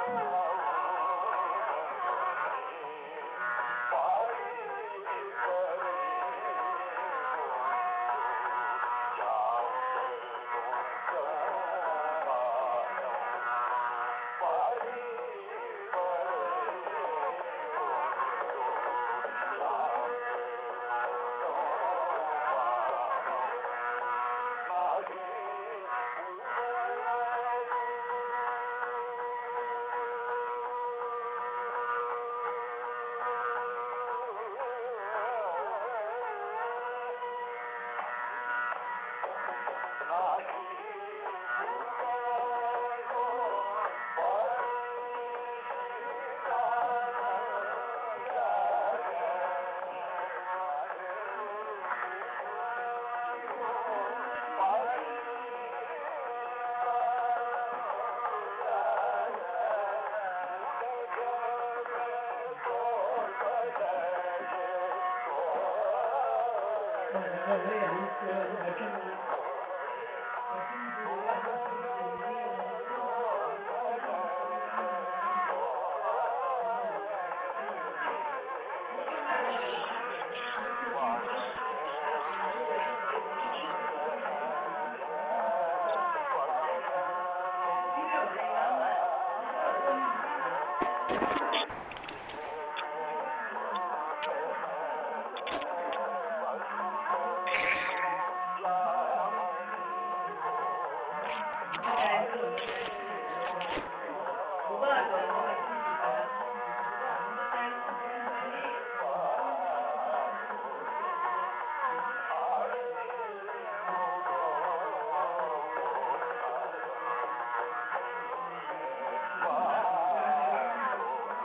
ஆ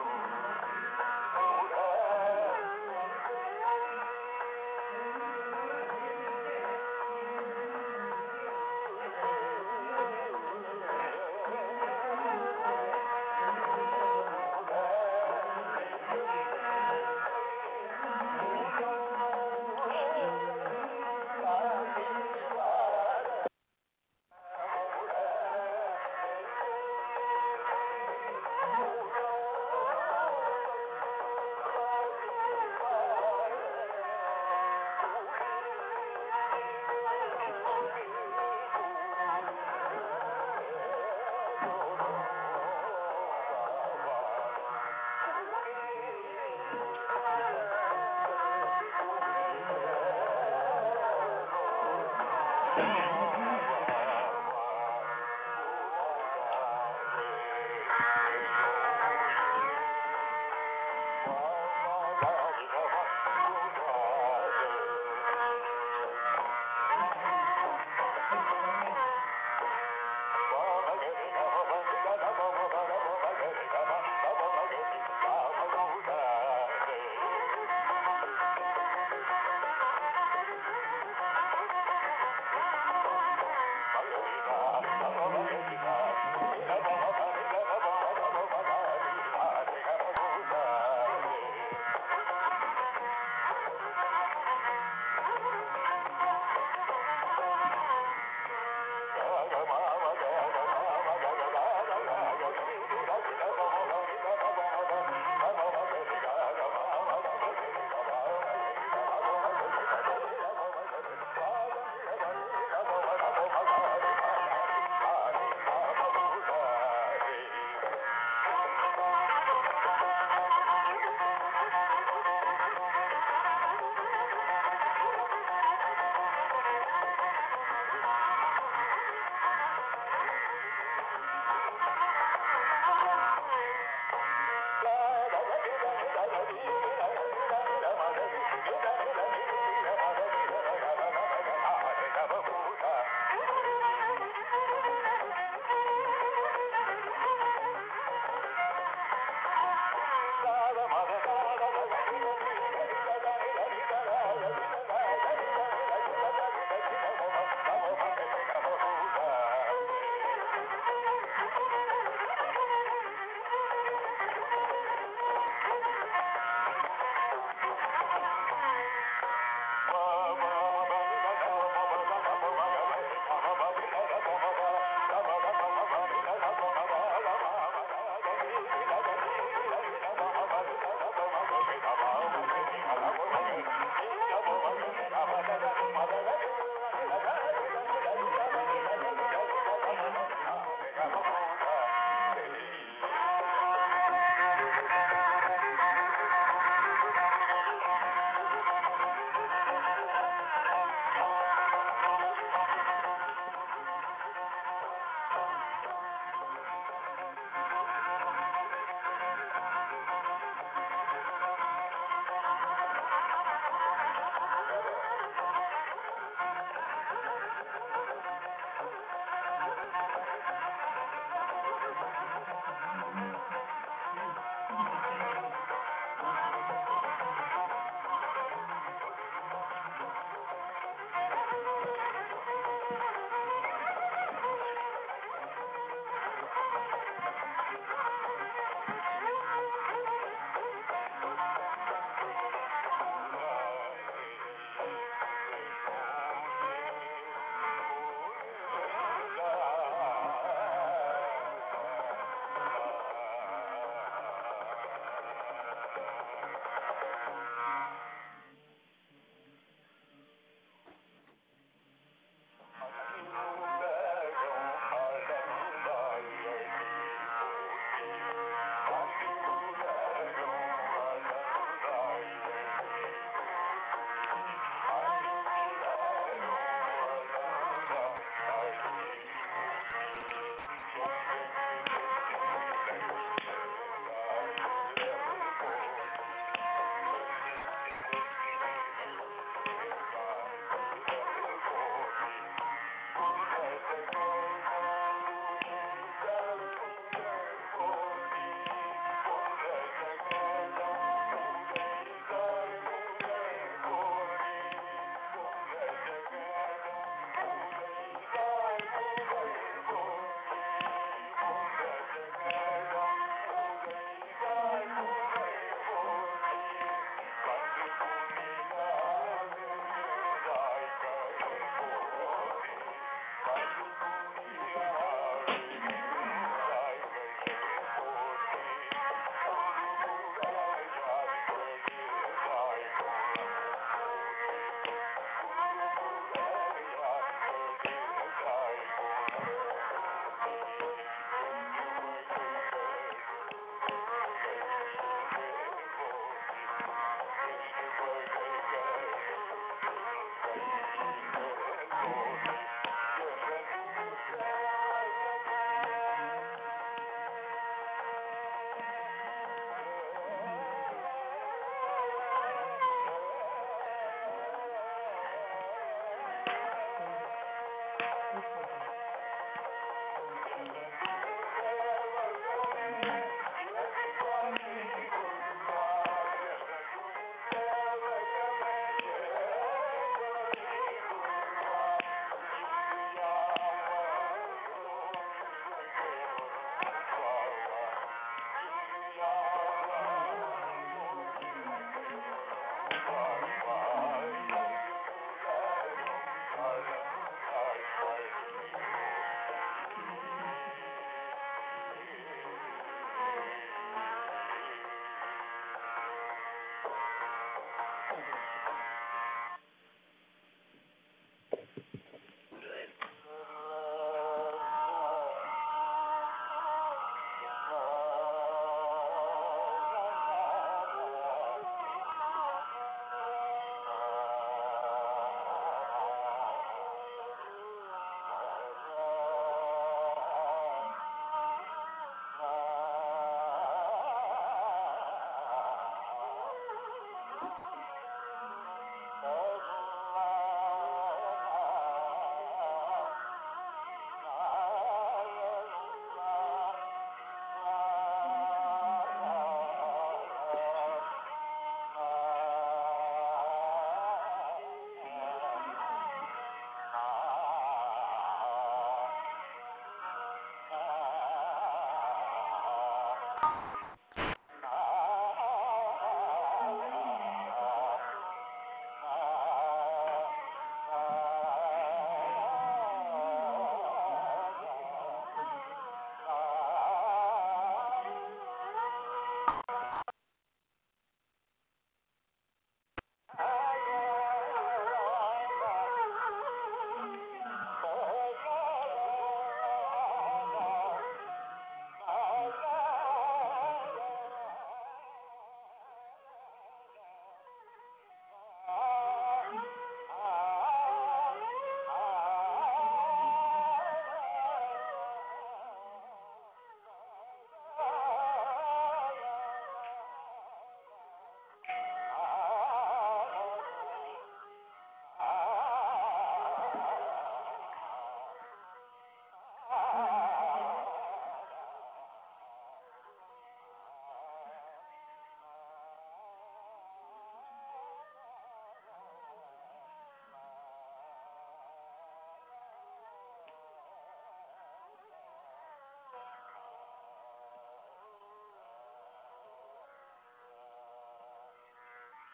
ஆ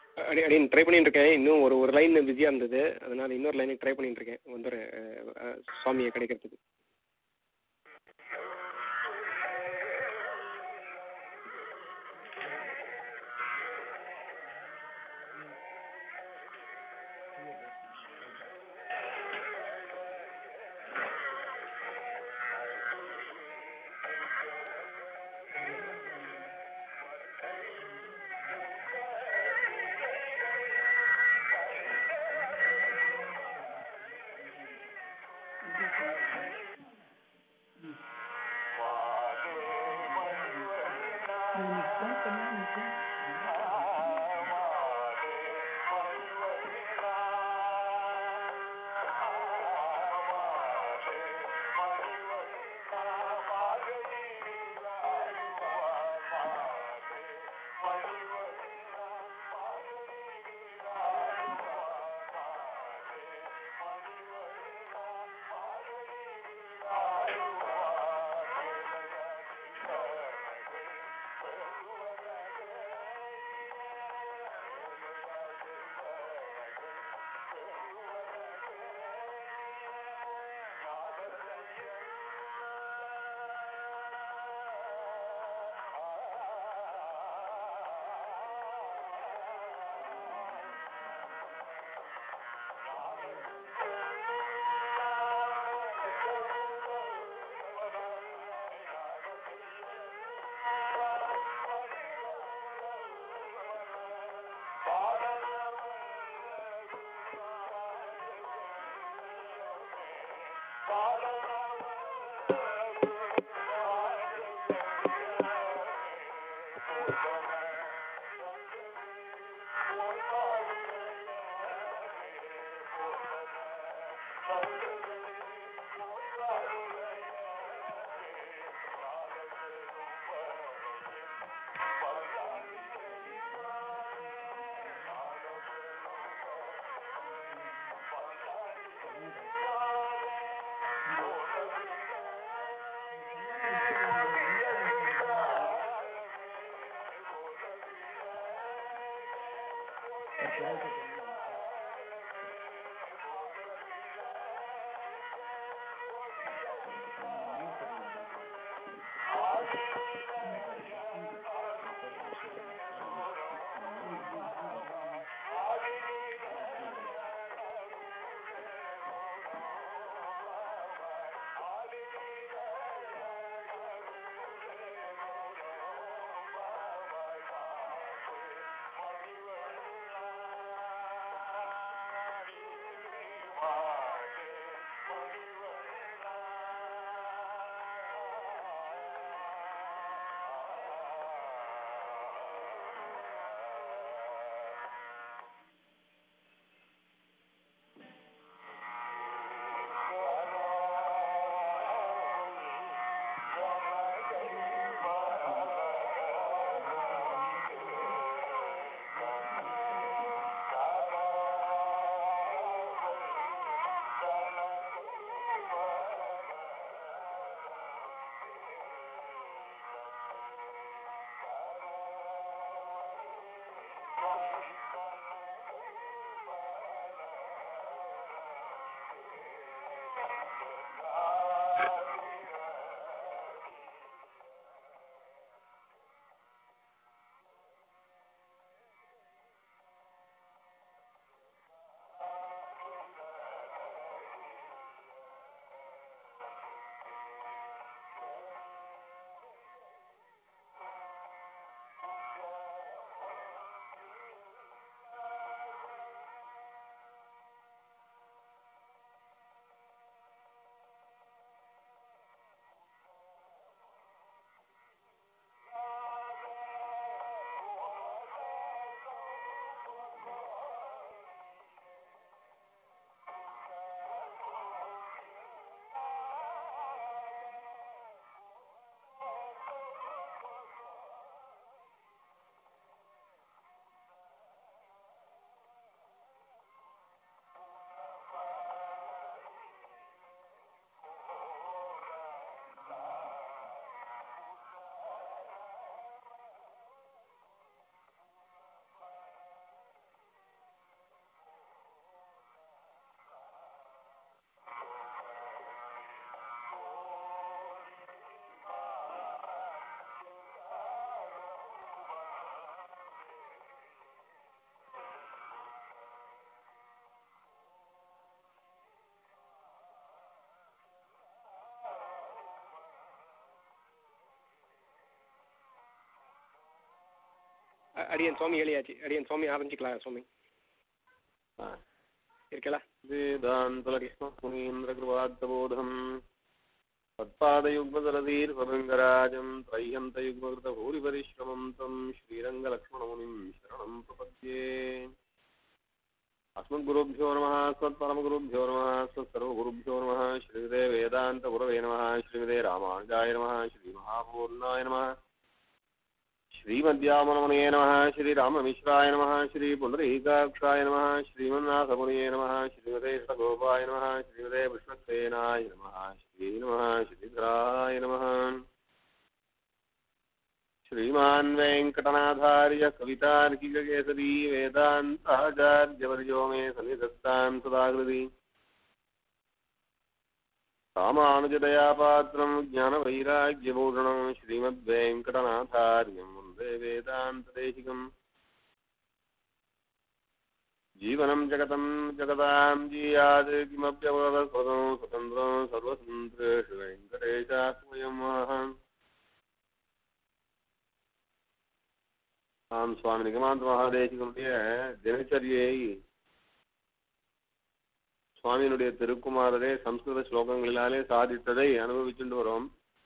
அடி அடி ட்ரை பண்ணிட்டு இருக்கேன் இன்னும் ஒரு ஒரு லைன் பிஸியாக இருந்தது அதனால் இன்னொரு லைனுக்கு ட்ரை பண்ணிட்டு இருக்கேன் வந்துடுறேன் அஹ், அஹ், சுவாமியை கிடைக்கிறதுக்கு ஆ அ- அடியன் சுவாமி எழுதியாச்சு அடியன் சுவாமி ஆரம்பிச்சுக்கலாம் சுவாமி இருக்கலா वेदान्तलक्ष्मणीन्द्रकृपार्थबोधम् तत्पादयुग्मदरदीर्भृङ्गराजम् त्रय्यन्तयुग्मकृतभूरिपरिश्रमम् तम् श्रीरङ्गलक्ष्मणमुनिम् शरणम् प्रपद्ये अस्मद्गुरुभ्यो नमः अस्मत्परमगुरुभ्यो नमः अस्मत्सर्वगुरुभ्यो नमः श्रीमते वेदान्तगुरवे नमः श्रीमते रामानुजाय नमः श्रीमहापूर्णाय नमः श्रीमद्यामनमुनये नमः श्रीराममिश्राय नमः श्रीपुण्डरीकाक्षाय नमः श्रीमन्नाथमुनये नमः श्रीमते षटगोपाय नमः श्रीमते विष्णुसेनाय नमः श्री नमः श्रीधराय नमः श्रीमान् वेङ्कटनाथार्य कवितार्किककेसरी वेदान्ताचार्यवर्यो मे सन्निधत्तां सदाकृति रामानुजदयापात्रं ज्ञानवैराग्यभूषणं श्रीमद्वेङ्कटनाथार्यं वन्दे वेदान्तदेशिकम् जीवनं जगतं जगतां जीयात् किमप्यवदस्पदं स्वतन्त्रं सर्वतन्त्रेषु वेङ्कटेशास्मयम् अहम् ஆம் சுவாமி நிகமாந்த மகாதேசிகளுடைய தினச்சரியை சுவாமியினுடைய திருக்குமாரரே சம்ஸ்கிருத ஸ்லோகங்களினாலே சாதித்ததை அனுபவிச்சுட்டு வரோம்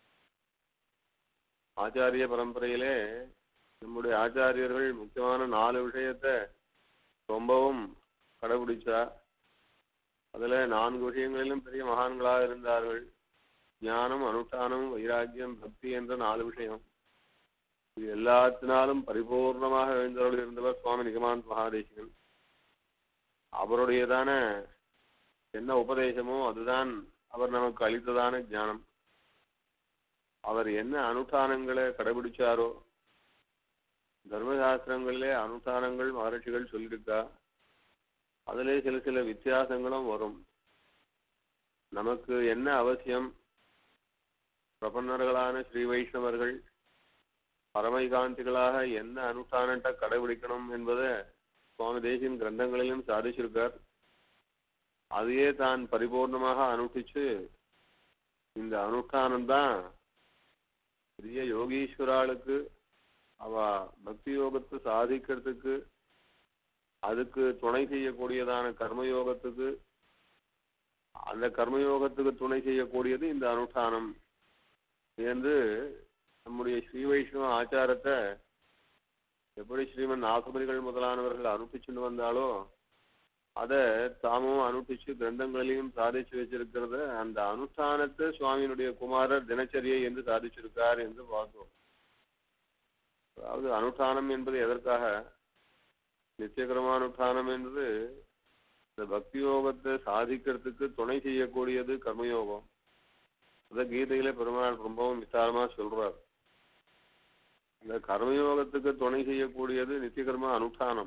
ஆச்சாரிய பரம்பரையிலே நம்முடைய ஆச்சாரியர்கள் முக்கியமான நாலு விஷயத்தை ரொம்பவும் கடைபிடிச்சா அதுல நான்கு விஷயங்களிலும் பெரிய மகான்களாக இருந்தார்கள் ஞானம் அனுஷ்டானம் வைராக்கியம் பக்தி என்ற நாலு விஷயம் இது எல்லாத்தினாலும் பரிபூர்ணமாக எழுந்தவர்கள் இருந்தவர் சுவாமி நிகமாந்த் மகாதேசிகன் அவருடையதான என்ன உபதேசமோ அதுதான் அவர் நமக்கு அளித்ததான ஞானம் அவர் என்ன அனுஷ்டானங்களை கடைபிடிச்சாரோ தர்மசாஸ்திரங்களிலே அனுஷ்டானங்கள் மகர்ஷிகள் சொல்லியிருக்கா அதிலே சில சில வித்தியாசங்களும் வரும் நமக்கு என்ன அவசியம் பிரபன்னர்களான ஸ்ரீ வைஷ்ணவர்கள் பரமைகாந்திகளாக என்ன அனுஷ்டானத்தை கடைபிடிக்கணும் என்பதை சுவாமி தேசியின் கிரந்தங்களிலும் சாதிச்சிருக்கார் அதையே தான் பரிபூர்ணமாக அனுஷ்டிச்சு இந்த அனுஷ்டானம் தான் பெரிய யோகீஸ்வராளுக்கு அவ பக்தி யோகத்தை சாதிக்கிறதுக்கு அதுக்கு துணை செய்யக்கூடியதான கர்மயோகத்துக்கு அந்த கர்மயோகத்துக்கு துணை செய்யக்கூடியது இந்த அனுஷ்டானம் என்று நம்முடைய ஸ்ரீ வைஷ்ணவ ஆச்சாரத்தை எப்படி ஸ்ரீமன் நாகபதிகள் முதலானவர்கள் அனுப்பிச்சுட்டு வந்தாலோ அதை தாமும் அனுப்பிச்சு கிரந்தங்களிலையும் சாதிச்சு வச்சிருக்கிறத அந்த அனுஷ்டானத்தை சுவாமியினுடைய குமாரர் தினச்சரியை என்று சாதிச்சிருக்கார் என்று பார்த்தோம் அதாவது அனுஷ்டானம் என்பது எதற்காக நித்தியகரமானுஷ்டானம் என்பது இந்த பக்தி யோகத்தை சாதிக்கிறதுக்கு துணை செய்யக்கூடியது கர்மயோகம் அத கீதையில பெருமாள் ரொம்பவும் விசாரமா சொல்றார் இந்த கர்மயோகத்துக்கு துணை செய்யக்கூடியது நித்தியகர்ம அனுஷ்டானம்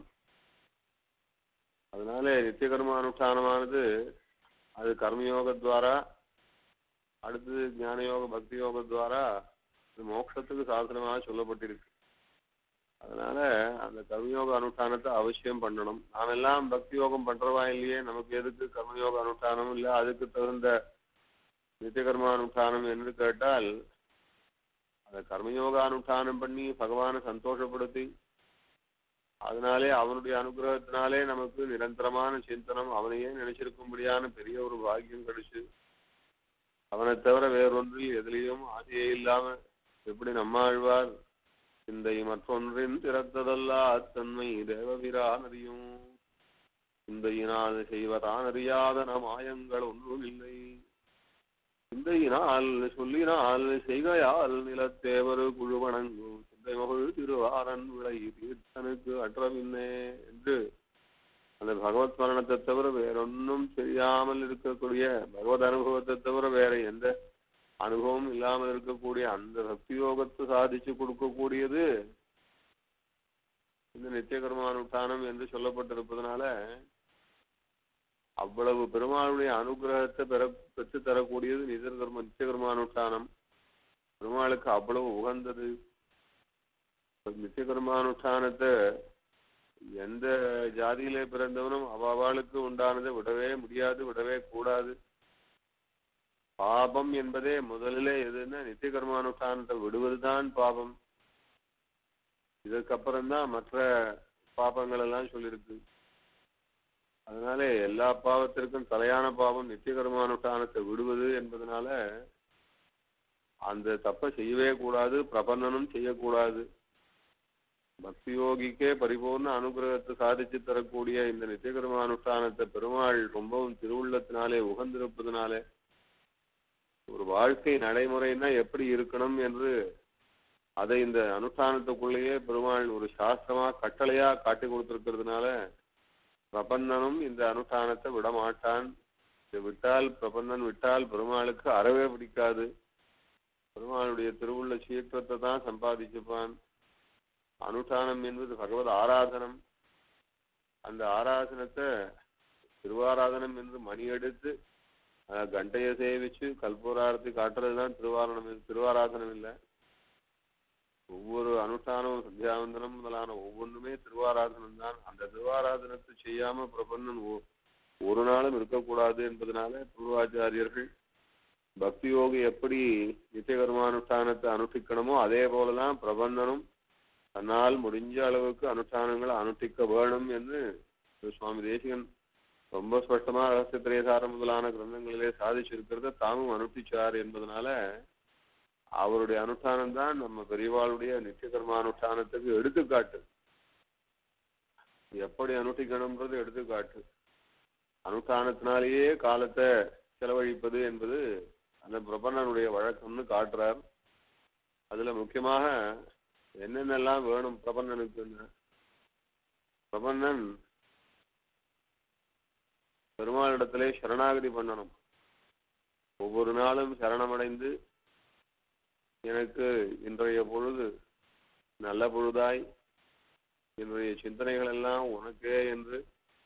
அதனால நித்தியகர்ம அனுஷ்டானமானது அது கர்மயோகத்வாரா அடுத்தது ஞானயோக பக்தி யோகத்வாரா இது மோட்சத்துக்கு சாதனமாக சொல்லப்பட்டிருக்கு அதனால அந்த கர்மயோக அனுஷ்டானத்தை அவசியம் பண்ணணும் நாமெல்லாம் பக்தி யோகம் பண்றவா இல்லையே நமக்கு எதுக்கு கர்மயோக அனுஷ்டானம் இல்லை அதுக்கு தகுந்த நித்தியகர்ம அனுஷ்டானம் என்று கேட்டால் அந்த கர்மயோக அனுஷ்டானம் பண்ணி பகவானை சந்தோஷப்படுத்தி அதனாலே அவனுடைய அனுகிரகத்தினாலே நமக்கு நிரந்தரமான சிந்தனம் அவனையே நினைச்சிருக்கும்படியான பெரிய ஒரு பாக்கியம் கிடைச்சு அவனை தவிர வேறொன்றில் எதிலையும் ஆசையே இல்லாம எப்படி நம்மாழ்வார் சிந்தை மற்றொன்றின் திறத்ததல்லா அத்தன்மை தேவபிரான் அறியும் சிந்தையினால் செய்வதான் அறியாத நமாயங்கள் ஒன்றும் இல்லை சிந்தையினால் சொல்லினால் செய்கையால் நிலத்தேவர் குழு வணங்கும் சிந்தை மகள் திருவாரன் விளை தீர்த்தனுக்கு அற்றவில்லை என்று அந்த பகவத் மரணத்தை தவிர வேறொன்னும் தெரியாமல் இருக்கக்கூடிய பகவத் அனுபவத்தை தவிர வேற எந்த அனுபவம் இல்லாமல் இருக்கக்கூடிய அந்த பக்தி யோகத்தை சாதிச்சு கொடுக்கக்கூடியது இந்த நித்திய கர்மானுஷ்டானம் என்று சொல்லப்பட்டிருப்பதனால அவ்வளவு பெருமாளுடைய அனுகிரகத்தை பெற பெற்று தரக்கூடியது நித்திய கர்ம நித்திய கர்மானுஷ்டானம் பெருமாளுக்கு அவ்வளவு உகந்தது நித்திய கர்மானுஷ்டானத்தை எந்த ஜாதியிலே பிறந்தவனும் அவளுக்கு உண்டானதை விடவே முடியாது விடவே கூடாது பாபம் என்பதே முதலிலே எதுன்னா நித்திய கர்மானுஷ்டானத்தை விடுவதுதான் பாபம் இதற்கப்புறம்தான் மற்ற பாபங்கள் எல்லாம் சொல்லியிருக்கு அதனால எல்லா பாவத்திற்கும் தலையான பாவம் நித்தியகர்மானுஷ்டானத்தை விடுவது என்பதனால அந்த தப்பை செய்யவே கூடாது பிரபந்தனும் செய்யக்கூடாது பக்தி யோகிக்கே பரிபூர்ண அனுகிரகத்தை சாதிச்சு தரக்கூடிய இந்த நித்தியகர்மானுஷ்டானத்தை பெருமாள் ரொம்பவும் திருவுள்ளத்தினாலே உகந்திருப்பதனாலே ஒரு வாழ்க்கை நடைமுறைன்னா எப்படி இருக்கணும் என்று அதை இந்த அனுஷ்டானத்துக்குள்ளேயே பெருமாள் ஒரு சாஸ்திரமா கட்டளையா காட்டி கொடுத்திருக்கிறதுனால பிரபந்தனும் இந்த அனுஷ்டானத்தை விட மாட்டான் இதை விட்டால் பிரபந்தன் விட்டால் பெருமாளுக்கு அறவே பிடிக்காது பெருமாளுடைய திருவுள்ள சீற்றத்தை தான் சம்பாதிச்சுப்பான் அனுஷ்டானம் என்பது பகவத் ஆராதனம் அந்த ஆராதனத்தை திருவாராதனம் என்று மணி எடுத்து அஹ், கண்டையை சேவிச்சு கல்பூராரத்தை காட்டுறதுதான் திருவாரணம் திருவாராதனம் இல்லை ஒவ்வொரு அனுஷ்டானமும் சந்தியாவந்தனம் முதலான ஒவ்வொன்றுமே திருவாராதனம் தான் அந்த திருவாராதனத்தை செய்யாம பிரபந்தன் ஒ- ஒரு நாளும் இருக்கக்கூடாது என்பதனால பூர்வாச்சாரியர்கள் பக்தி யோகி எப்படி நித்தியகர்மானுஷ்டானத்தை அனுஷ்டிக்கணுமோ அதே போலதான் பிரபந்தனும் தன்னால் முடிஞ்ச அளவுக்கு அனுஷ்டானங்களை அனுஷ்டிக்க வேணும் என்று திரு சுவாமி தேசிகன் ரொம்ப ஸ்பஷ்டமா ரகசிய திரேசாரம் முதலான கிரந்தங்களிலே சாதிச்சிருக்கிறத தாமும் அனுஷ்டிச்சார் என்பதனால அவருடைய அனுஷ்டானம் தான் நம்ம பெரியவாளுடைய நித்திய கர்மானுஷ்டானத்துக்கு எடுத்துக்காட்டு எப்படி அனுஷ்டிக்கணும்ன்றது எடுத்துக்காட்டு அனுஷ்டானத்தினாலேயே காலத்தை செலவழிப்பது என்பது அந்த பிரபன்னனுடைய வழக்கம்னு காட்டுறார் அதுல முக்கியமாக என்னென்னலாம் வேணும் பிரபன்னனுக்குன்னு பிரபன்னன் பெருமாளிடத்திலே சரணாகதி பண்ணணும் ஒவ்வொரு நாளும் சரணமடைந்து எனக்கு இன்றைய பொழுது நல்ல பொழுதாய் இன்றைய சிந்தனைகள் எல்லாம் உனக்கே என்று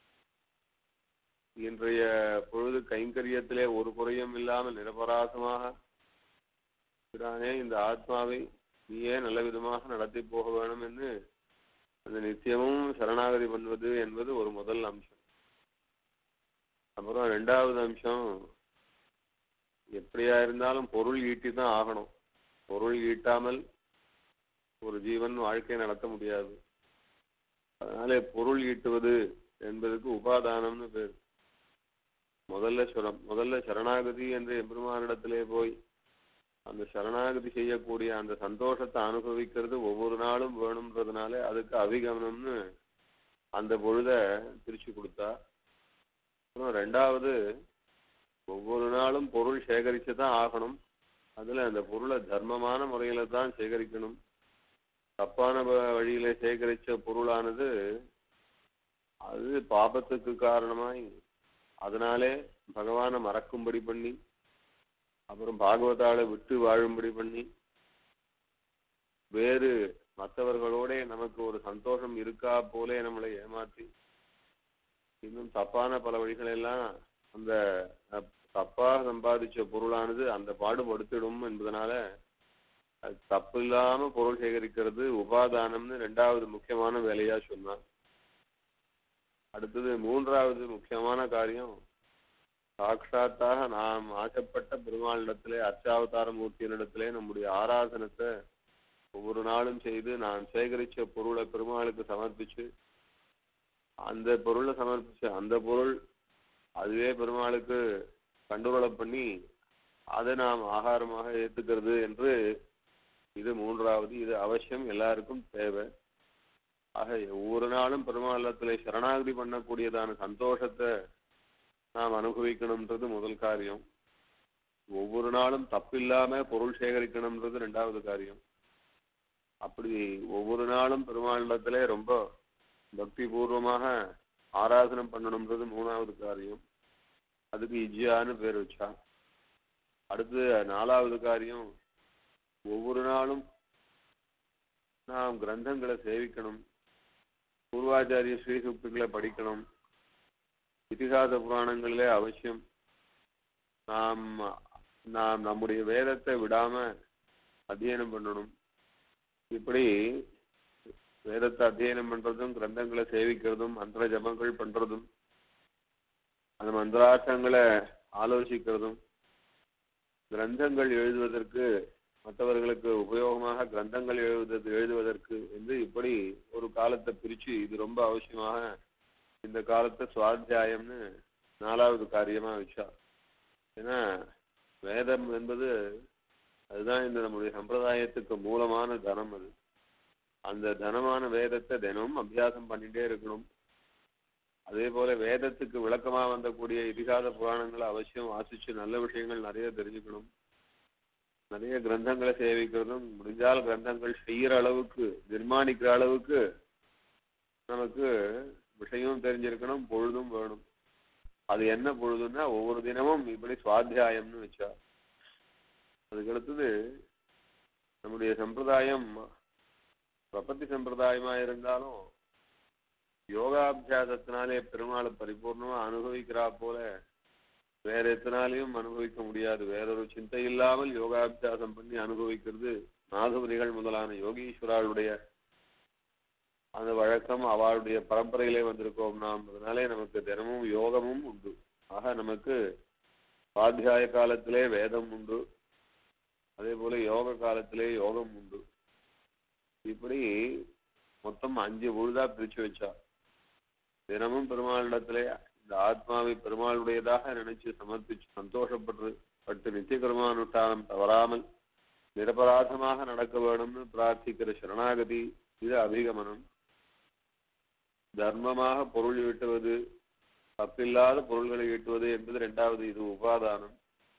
இன்றைய பொழுது கைங்கரியத்திலே ஒரு குறையும் இல்லாமல் நிரபராசமாக இருக்கிறானே இந்த ஆத்மாவை நீயே நல்ல விதமாக நடத்தி போக வேணும் என்று அந்த நித்தியமும் சரணாகதி பண்ணுவது என்பது ஒரு முதல் அம்சம் அப்புறம் ரெண்டாவது அம்சம் எப்படியா இருந்தாலும் பொருள் ஈட்டி தான் ஆகணும் பொருள் ஈட்டாமல் ஒரு ஜீவன் வாழ்க்கை நடத்த முடியாது அதனால பொருள் ஈட்டுவது என்பதுக்கு உபாதானம்னு பேர் முதல்ல சுரம் முதல்ல சரணாகதி என்ற எம்பெருமானிடத்திலே போய் அந்த சரணாகதி செய்யக்கூடிய அந்த சந்தோஷத்தை அனுபவிக்கிறது ஒவ்வொரு நாளும் வேணும்ன்றதுனால அதுக்கு அபிகமனம்னு அந்த பொழுத பிரிச்சு கொடுத்தா அப்புறம் ரெண்டாவது ஒவ்வொரு நாளும் பொருள் சேகரிச்சு தான் ஆகணும் அதுல அந்த பொருளை தர்மமான முறையில தான் சேகரிக்கணும் தப்பான வ- வழியில சேகரிச்ச பொருளானது அது பாபத்துக்கு காரணமாய் அதனாலே பகவானை மறக்கும்படி பண்ணி அப்புறம் பாகவதால விட்டு வாழும்படி பண்ணி வேறு மற்றவர்களோட நமக்கு ஒரு சந்தோஷம் இருக்கா போலே நம்மளை ஏமாற்றி இன்னும் தப்பான பல வழிகளெல்லாம் அந்த அஹ், தப்பா சம்பாதிச்ச பொருளானது அந்த பாடுபடுத்திடும் என்பதனால அது தப்பு இல்லாம பொருள் சேகரிக்கிறது உபாதானம்னு ரெண்டாவது முக்கியமான வேலையா சொன்னான் அடுத்தது மூன்றாவது முக்கியமான காரியம் சாட்சாத்தாக நாம் ஆசைப்பட்ட பெருமாளிடத்திலே அர்ச்சாவதார மூர்த்தியினிடத்திலே நம்முடைய ஆராதனத்தை ஒவ்வொரு நாளும் செய்து நான் சேகரிச்ச பொருளை பெருமாளுக்கு சமர்ப்பிச்சு அந்த பொருளை சமர்ப்பிச்ச அந்த பொருள் அதுவே பெருமாளுக்கு கண்டுரள பண்ணி அதை நாம் ஆகாரமாக ஏத்துக்கிறது என்று இது மூன்றாவது இது அவசியம் எல்லாருக்கும் தேவை ஆக ஒவ்வொரு நாளும் பெருமாளத்திலே சரணாகதி பண்ணக்கூடியதான சந்தோஷத்தை நாம் அனுபவிக்கணும்ன்றது முதல் காரியம் ஒவ்வொரு நாளும் தப்பில்லாம பொருள் சேகரிக்கணும்ன்றது ரெண்டாவது காரியம் அப்படி ஒவ்வொரு நாளும் பெருமாளிடத்திலே ரொம்ப பக்தி பூர்வமாக ஆராதனம் பண்ணணும்ன்றது மூணாவது காரியம் அதுக்கு இஜ்யான்னு பேர் வச்சா அடுத்து நாலாவது காரியம் ஒவ்வொரு நாளும் நாம் கிரந்தங்களை சேவிக்கணும் பூர்வாச்சாரிய ஸ்ரீசுக்திகளை படிக்கணும் இதிகாச புராணங்களிலே அவசியம் நாம் நாம் நம்முடைய வேதத்தை விடாம அத்தியனம் பண்ணணும் இப்படி வேதத்தை அத்தியனம் பண்றதும் கிரந்தங்களை சேவிக்கிறதும் மந்திர ஜபங்கள் பண்றதும் அந்த மந்திரார்த்தங்களை ஆலோசிக்கிறதும் கிரந்தங்கள் எழுதுவதற்கு மற்றவர்களுக்கு உபயோகமாக கிரந்தங்கள் எழுதுவது எழுதுவதற்கு என்று இப்படி ஒரு காலத்தை பிரிச்சு இது ரொம்ப அவசியமாக இந்த காலத்தை சுவாத்தியாயம்னு நாலாவது காரியமா வச்சா ஏன்னா வேதம் என்பது அதுதான் இந்த நம்முடைய சம்பிரதாயத்துக்கு மூலமான தனம் அது அந்த தனமான வேதத்தை தினமும் அபியாசம் பண்ணிட்டே இருக்கணும் அதே போல வேதத்துக்கு விளக்கமா வந்தக்கூடிய இதிகாச புராணங்களை அவசியம் வாசிச்சு நல்ல விஷயங்கள் நிறைய தெரிஞ்சுக்கணும் நிறைய கிரந்தங்களை சேவிக்கிறதும் முடிஞ்சால் கிரந்தங்கள் செய்யற அளவுக்கு நிர்மாணிக்கிற அளவுக்கு நமக்கு விஷயமும் தெரிஞ்சிருக்கணும் பொழுதும் வேணும் அது என்ன பொழுதுன்னா ஒவ்வொரு தினமும் இப்படி சுவாத்தியாயம்னு வச்சா அதுக்கு அடுத்தது நம்முடைய சம்பிரதாயம் பிரபத்தி சம்பிரதாயமா இருந்தாலும் யோகாபியாசத்தினாலே பெருமாளை பரிபூர்ணமா அனுபவிக்கிறா போல வேற எத்தனாலையும் அனுபவிக்க முடியாது வேறொரு சிந்தை இல்லாமல் யோகாபியாசம் பண்ணி அனுபவிக்கிறது நாகபதிகள் முதலான யோகீஸ்வராளுடைய அந்த வழக்கம் அவளுடைய பரம்பரையிலே வந்திருக்கோம் நாம் அதனாலே நமக்கு தினமும் யோகமும் உண்டு ஆக நமக்கு சுவாத்தியாய காலத்திலே வேதம் உண்டு அதே போல யோக காலத்திலே யோகம் உண்டு இப்படி மொத்தம் அஞ்சு பொழுதா பிரிச்சு வச்சா தினமும் பெருமாளிடத்திலே இந்த ஆத்மாவை பெருமாளுடையதாக நினைச்சு சமர்ப்பிச்சு சந்தோஷப்பட்டு பட்டு நித்திய கர்மானுஷ்டானம் தவறாமல் நிரபராதமாக நடக்க வேணும்னு பிரார்த்திக்கிற சரணாகதி இது அபிகமனம் தர்மமாக பொருள் ஈட்டுவது தப்பில்லாத பொருள்களை ஈட்டுவது என்பது இரண்டாவது இது உபாதானம்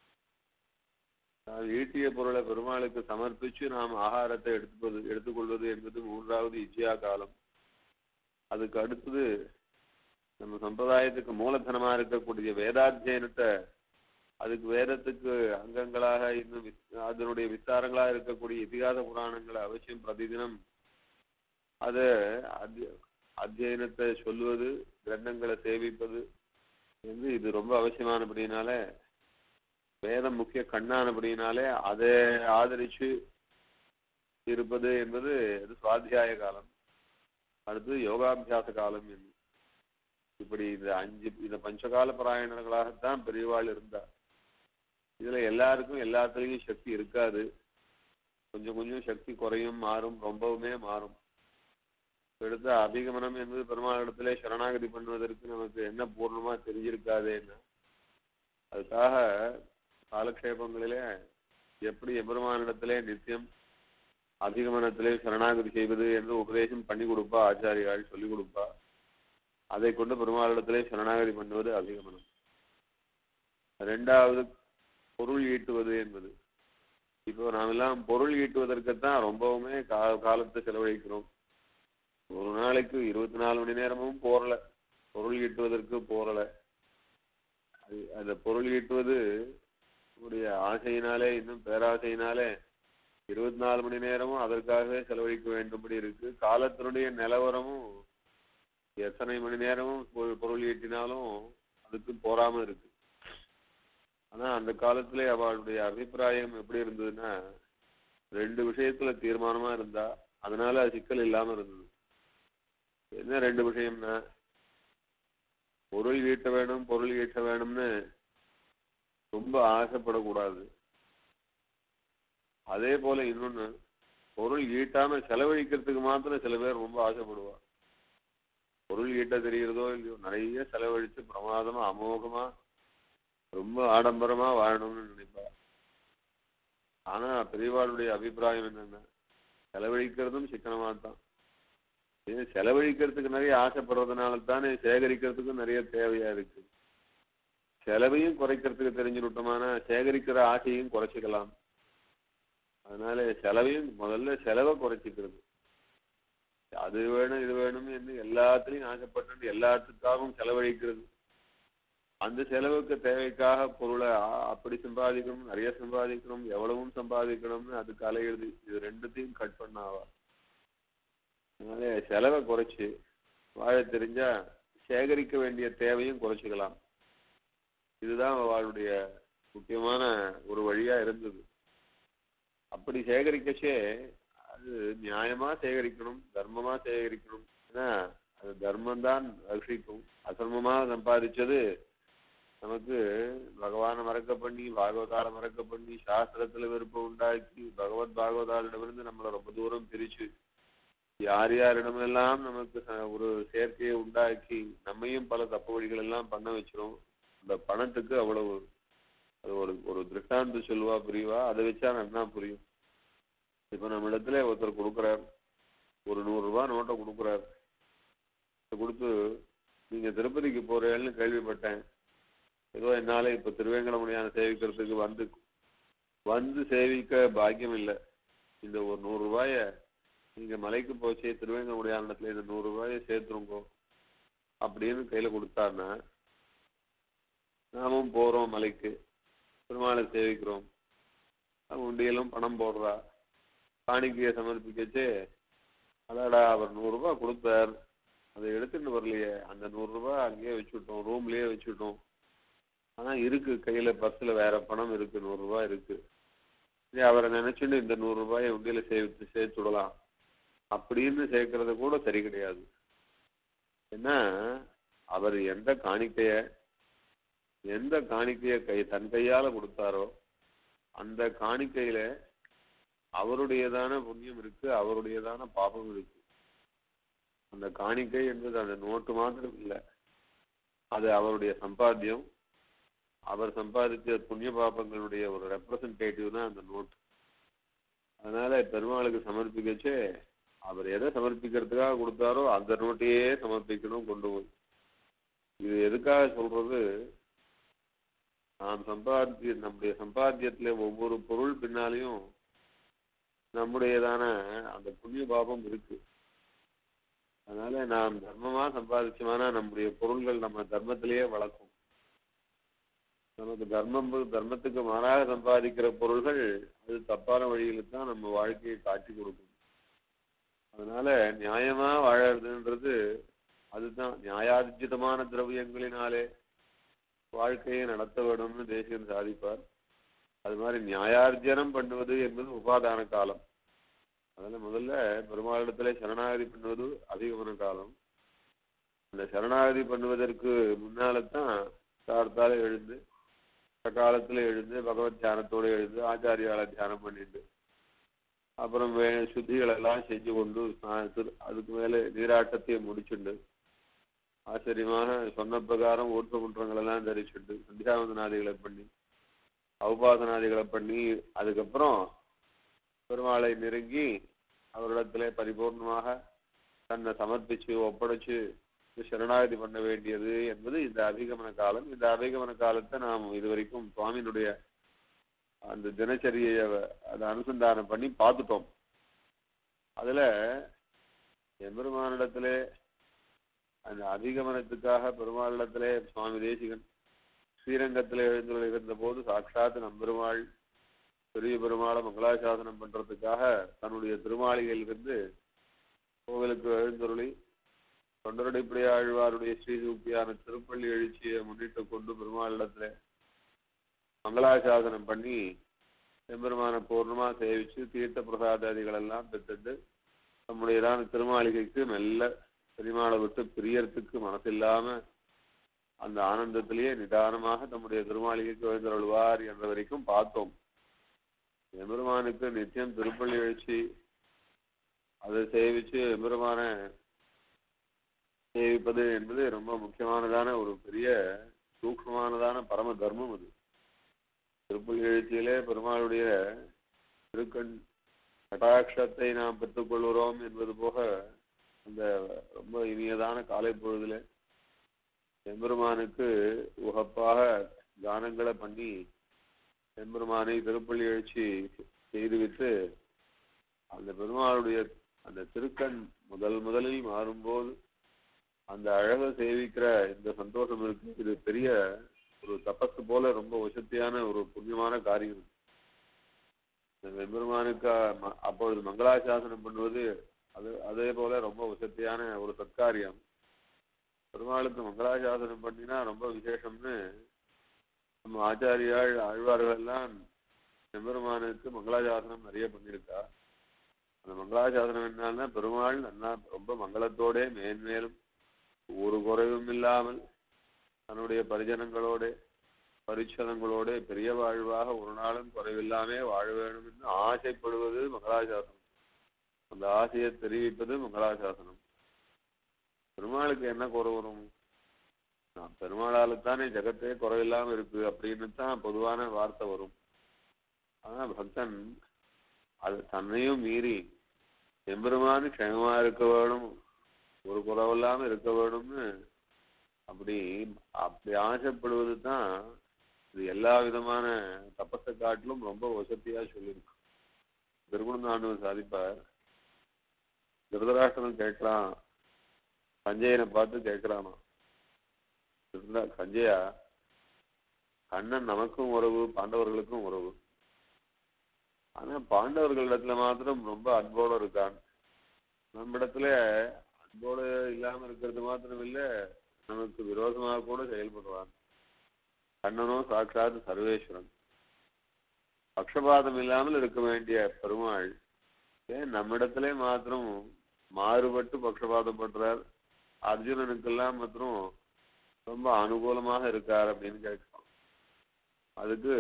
நாம் ஈட்டிய பொருளை பெருமாளுக்கு சமர்ப்பிச்சு நாம் ஆகாரத்தை எடுத்துப்பது எடுத்துக்கொள்வது என்பது மூன்றாவது இச்சியா காலம் அதுக்கு அடுத்தது நம்ம சம்பிரதாயத்துக்கு மூலதனமா இருக்கக்கூடிய வேதாத்தியனத்தை அதுக்கு வேதத்துக்கு அங்கங்களாக இன்னும் விஸ்- அதனுடைய விஸ்தாரங்களாக இருக்கக்கூடிய இதிகாச புராணங்களை அவசியம் பிரதிதினம் அது அத்திய- அத்தியனத்தை சொல்லுவது கிரந்தங்களை சேவிப்பது என்று இது ரொம்ப அவசியமானபடினால வேதம் முக்கிய கண்ணானபடினாலே அதை ஆதரிச்சு இருப்பது என்பது அது சுவாத்தியாய காலம் அடுத்து யோகாபியாச காலம் என்று இப்படி இந்த அஞ்சு இந்த பஞ்சகால பாராயணர்களாகத்தான் பெரியவாள் இருந்தார் இதுல எல்லாருக்கும் எல்லாத்துலயும் சக்தி இருக்காது கொஞ்சம் கொஞ்சம் சக்தி குறையும் மாறும் ரொம்பவுமே மாறும் எடுத்த அபிகமனம் என்பது பெருமாளிடத்திலே சரணாகதி பண்ணுவதற்கு நமக்கு என்ன பூர்ணமா தெரிஞ்சிருக்காதேன்னா அதுக்காக காலக்ஷேபங்களிலே எப்படி எபெருமானிடத்திலே நித்தியம் அதிகமனத்திலே சரணாகதி செய்வது என்று உபதேசம் பண்ணி கொடுப்பா ஆச்சாரியாள் சொல்லிக் கொடுப்பா அதை கொண்டு பெருமாளிடத்திலே சரணாகதி பண்ணுவது அதிகமனம் ரெண்டாவது பொருள் ஈட்டுவது என்பது இப்போ நாமெல்லாம் பொருள் ஈட்டுவதற்குத்தான் ரொம்பவுமே கா காலத்தை செலவழிக்கிறோம் ஒரு நாளைக்கு இருபத்தி நாலு மணி நேரமும் போறல பொருள் ஈட்டுவதற்கு போறல அது அந்த பொருள் ஈட்டுவது உடைய ஆசையினாலே இன்னும் பேராசையினாலே இருபத்தி நாலு மணி நேரமும் அதற்காகவே செலவழிக்க வேண்டும்படி இருக்கு காலத்தினுடைய நிலவரமும் எத்தனை மணி நேரமும் பொ- பொருள் ஈட்டினாலும் அதுக்கு போராம இருக்கு ஆனா அந்த காலத்திலே அவளுடைய அபிப்பிராயம் எப்படி இருந்ததுன்னா ரெண்டு விஷயத்துல தீர்மானமா இருந்தா அதனால அது சிக்கல் இல்லாம இருந்தது என்ன ரெண்டு விஷயம்னா பொருள் ஈட்ட வேணும் பொருள் ஈட்ட வேணும்னு ரொம்ப ஆசைப்படக்கூடாது அதே போல இன்னொன்னு பொருள் ஈட்டாம செலவழிக்கிறதுக்கு மாத்திரம் சில பேர் ரொம்ப ஆசைப்படுவா பொருள் ஈட்ட தெரியறதோ இல்லையோ நிறைய செலவழிச்சு பிரமாதமா அமோகமா ரொம்ப ஆடம்பரமா வாழணும்னு நினைப்பா ஆனா பெரியவாளுடைய அபிப்பிராயம் என்னன்னா செலவழிக்கிறதும் சிக்கனமா தான் இது செலவழிக்கிறதுக்கு நிறைய ஆசைப்படுறதுனால தானே சேகரிக்கிறதுக்கும் நிறைய தேவையா இருக்கு செலவையும் குறைக்கிறதுக்கு தெரிஞ்சுட்டோம்னா சேகரிக்கிற ஆசையும் குறைச்சிக்கலாம் அதனால செலவையும் முதல்ல செலவை குறைச்சிக்கிறது அது வேணும் இது வேணும் என்று எல்லாத்துலயும் ஆசைப்பட்டு எல்லாத்துக்காகவும் செலவழிக்கிறது அந்த செலவுக்கு தேவைக்காக பொருளை ஆ- அப்படி சம்பாதிக்கணும் நிறைய சம்பாதிக்கணும் எவ்வளவும் சம்பாதிக்கணும்னு அதுக்கு அலையுது இது ரெண்டுத்தையும் கட் பண்ணாவா அதனால செலவை குறைச்சு வாழ தெரிஞ்சா சேகரிக்க வேண்டிய தேவையும் குறைச்சிக்கலாம் இதுதான் அவளுடைய முக்கியமான ஒரு வழியா இருந்தது அப்படி சேகரிக்கச்சே அது நியாயமா சேகரிக்கணும் தர்மமா சேகரிக்கணும் ஏன்னா அது தர்மம் தான் ரட்சிக்கும் அசர்மமா சம்பாதிச்சது நமக்கு பகவானை மறக்க பண்ணி பாகவதால மறக்க பண்ணி சாஸ்திரத்துல விருப்பம் உண்டாக்கி பகவத் பாகவதாரிடமிருந்து நம்மளை ரொம்ப தூரம் பிரிச்சு யார் யாரிடமெல்லாம் நமக்கு ச- ஒரு சேர்க்கையை உண்டாக்கி நம்மையும் பல தப்பு வழிகள் எல்லாம் பண்ண வச்சிரும் அந்த பணத்துக்கு அவ்வளவு அது ஒரு ஒரு திருஷ்டாந்து சொல்லுவா புரியுவா அதை வச்சா நல்லா புரியும் இப்ப நம்ம இடத்துல ஒருத்தர் கொடுக்குறார் ஒரு நூறு ரூபாய் நோட்டை கொடுக்குறார் இதை கொடுத்து நீங்க திருப்பதிக்கு போறேன்னு கேள்விப்பட்டேன் ஏதோ என்னால இப்ப திருவேங்கடமுடியான சேவிக்கிறதுக்கு வந்து வந்து சேவிக்க பாக்கியம் இல்லை இந்த ஒரு நூறு ரூபாய நீங்க மலைக்கு போச்சு திருவேங்கடமுடியானத்துல இந்த நூறு ரூபாய சேர்த்துருங்கோ அப்படின்னு கையில கொடுத்தாருன்னா நாமும் போறோம் மலைக்கு பெருமாளை சேவிக்கிறோம் அவன் உண்டியலும் பணம் போடுறா காணிக்கையை சமர்ப்பிக்கச்சு அதாடா அவர் நூறு ரூபாய் கொடுத்தார் அதை எடுத்துட்டு வரலையே அந்த நூறு ரூபாய் அங்கேயே வச்சுட்டோம் ரூம்லயே வச்சுட்டோம் ஆனா இருக்கு கையில பர்ஸ்ல வேற பணம் இருக்கு நூறு ரூபாய் இருக்கு சரி, அவரை நினைச்சுட்டு இந்த நூறு ரூபாயை உண்டியில சேர்த்து சேர்த்து விடலாம் அப்படின்னு சேர்க்கறது கூட சரி கிடையாது ஏன்னா அவர் எந்த காணிக்கைய எந்த காணிக்கைய கை தன் கையால கொடுத்தாரோ அந்த காணிக்கையில அவருடையதான புண்ணியம் இருக்கு அவருடையதான பாபம் இருக்கு அந்த காணிக்கை என்பது அந்த நோட்டு மாத்திரம் இல்லை அது அவருடைய சம்பாத்தியம் அவர் சம்பாதிச்ச புண்ணிய பாபங்களுடைய ஒரு ரெப்ரசன்டேட்டிவ் தான் அந்த நோட்டு அதனால பெருமாளுக்கு சமர்ப்பிக்கச்சே அவர் எதை சமர்ப்பிக்கிறதுக்காக கொடுத்தாரோ அந்த நோட்டையே சமர்ப்பிக்கணும் கொண்டு போய் இது எதுக்காக சொல்றது நாம் சம்பாத்திய நம்முடைய சம்பாத்தியத்துல ஒவ்வொரு பொருள் பின்னாலையும் நம்முடையதான அந்த புண்ணிய பாபம் இருக்கு அதனால நாம் தர்மமா சம்பாதிச்சோம்னா நம்முடைய பொருள்கள் நம்ம தர்மத்திலேயே வளர்க்கும் நமக்கு தர்மம் தர்மத்துக்கு மாறாக சம்பாதிக்கிற பொருள்கள் அது தப்பான வழியில தான் நம்ம வாழ்க்கையை காட்டி கொடுக்கும் அதனால நியாயமா வாழறதுன்றது அதுதான் நியாயார்ஜிதமான திரவியங்களினாலே வாழ்க்கையை நடத்த வேணும்னு தேசியம் சாதிப்பார் அது மாதிரி நியாயார்ஜனம் பண்ணுவது என்பது உபாதான காலம் அதுல முதல்ல பெருமாளிடத்துல சரணாகதி பண்ணுவது அதிகமான காலம் அந்த சரணாகதி பண்ணுவதற்கு முன்னால தான் காலத்தால எழுந்து காலத்துல எழுந்து பகவத் தியானத்தோட எழுந்து ஆச்சாரியால தியானம் பண்ணிட்டு அப்புறம் வே சுத்திகள் எல்லாம் செஞ்சு கொண்டு ஸ்நா- திரு- அதுக்கு மேல நீராட்டத்தை முடிச்சுண்டு ஆச்சரியமாக சொன்ன பிரகாரம் ஊர்த்த குன்றங்கள் எல்லாம் தரிச்சுண்டு சந்தியாவந்தனாதிகளை பண்ணி அவுபாதனாதிகளை பண்ணி அதுக்கப்புறம் பெருமாளை நெருங்கி அவரிடத்துல பரிபூர்ணமாக தன்னை சமர்ப்பிச்சு ஒப்படைச்சு சரணாகதி பண்ண வேண்டியது என்பது இந்த அபிகமன காலம் இந்த அபிகமன காலத்தை நாம் இதுவரைக்கும் சுவாமியினுடைய அந்த தினச்சரியை அதை அனுசந்தானம் பண்ணி பார்த்துட்டோம் அதுல எம்பெருமானிடத்திலே அந்த அதிகமனத்துக்காக பெருமாளிடத்திலே சுவாமி தேசிகன் ஸ்ரீரங்கத்திலே எழுந்துள்ள இருந்த போது சாட்சாத் நம்பெருமாள் பெரிய பெருமாளை மங்களாசாசனம் பண்றதுக்காக தன்னுடைய திருமாளிகையிலிருந்து கோவிலுக்கு எழுந்தருளி தொண்டரடிப்படை ஆழ்வாருடைய ஸ்ரீசூக்தியான திருப்பள்ளி எழுச்சியை முன்னிட்டு கொண்டு பெருமாளிடத்துல மங்களாசாசனம் பண்ணி எம்பெருமான பூர்ணமா சேவிச்சு தீர்த்த பிரசாதாதிகள் எல்லாம் பெற்றுட்டு நம்முடையதான திருமாளிகைக்கு மெல்ல பெருமாளை விட்டு பிரியறதுக்கு மனசில்லாம அந்த ஆனந்தத்திலேயே நிதானமாக தம்முடைய திருமாளிகைக்கு எழுந்தருள்வார் என்ற வரைக்கும் பார்த்தோம் எம்பெருமானுக்கு நித்தியம் திருப்பள்ளி எழுச்சி அதை சேவிச்சு எம்பெருமான சேவிப்பது என்பது ரொம்ப முக்கியமானதான ஒரு பெரிய சூக்ஷ்மமானதான பரம தர்மம் அது திருப்பள்ளி எழுச்சியிலே பெருமாளுடைய திருக்கண் கட்டாட்சத்தை நாம் பெற்றுக்கொள்கிறோம் என்பது போக அந்த ரொம்ப இனியதான காலை பொழுதுல எம்பெருமானுக்கு உகப்பாக கானங்களை பண்ணி எம்பெருமானை திருப்பள்ளி எழுச்சி செய்துவிட்டு அந்த பெருமாளுடைய அந்த திருக்கண் முதல் முதலில் மாறும்போது அந்த அழகை சேவிக்கிற இந்த சந்தோஷம் இருக்கு இது பெரிய ஒரு தபசு போல ரொம்ப வசத்தியான ஒரு புண்ணியமான காரியம் இந்த எம்பெருமானுக்கு ம- அப்பொழுது மங்களாசாசனம் பண்ணுவது அது அதே போல ரொம்ப வசத்தியான ஒரு சத்காரியம் பெருமாளுக்கு மங்களாசாசனம் பண்ணினா ரொம்ப விசேஷம்னு நம்ம ஆச்சாரியாள் ஆழ்வார்கள் எல்லாம் எம்பெருமானுக்கு மங்களாசாசனம் நிறைய பண்ணியிருக்கா அந்த மங்களாசாசனம் என்னன்னா பெருமாள் நல்லா ரொம்ப மங்களத்தோட மேன்மேலும் ஒரு குறைவும் இல்லாமல் தன்னுடைய பரிஜனங்களோட பரிச்சதங்களோட பெரிய வாழ்வாக ஒரு நாளும் குறைவில்லாமே வாழ வேண்டும் என்று ஆசைப்படுவது மங்களாசாசனம் அந்த ஆசையை தெரிவிப்பது மங்களாசாசனம் பெருமாளுக்கு என்ன குறை வரும் நான் பெருமாளால தானே ஜெகத்தே குறைவில்லாம இருக்கு அப்படின்னு தான் பொதுவான வார்த்தை வரும் ஆனா பக்தன் அது தன்னையும் மீறி எம்பெருமானு க்ஷேமமா இருக்க வேணும் ஒரு குறவில்லாம இருக்க வேணும்னு அப்படி அப்படி ஆசைப்படுவது தான் இது எல்லா விதமான தப்பத்தை காட்டிலும் ரொம்ப வசதியா சொல்லியிருக்கு திருகுணாண்டவன் சாதிப்பார் திருதராஷ்டிரன் கேட்கிறான் சஞ்சயனை பார்த்து கேட்கிறானா திருதரா சஞ்சயா கண்ணன் நமக்கும் உறவு பாண்டவர்களுக்கும் உறவு ஆனா பாண்டவர்களிடத்துல மாத்திரம் ரொம்ப அன்போடு இருக்கான் நம்மிடத்துல அன்போடு இல்லாம இருக்கிறது மாத்திரம் இல்ல நமக்கு விரோதமாக கூட செயல்படுவான் கண்ணனோ சாட்சாத் சர்வேஸ்வரன் பக்ஷபாதம் இல்லாமல் இருக்க வேண்டிய பெருமாள் ஏன் நம்மிடத்திலே மாத்திரம் மாறுபட்டு பக்ஷபாதம் பண்றார் அர்ஜுனனுக்கெல்லாம் மாத்திரம் ரொம்ப அனுகூலமாக இருக்கார் அப்படின்னு கேட்கிறோம் அதுக்கு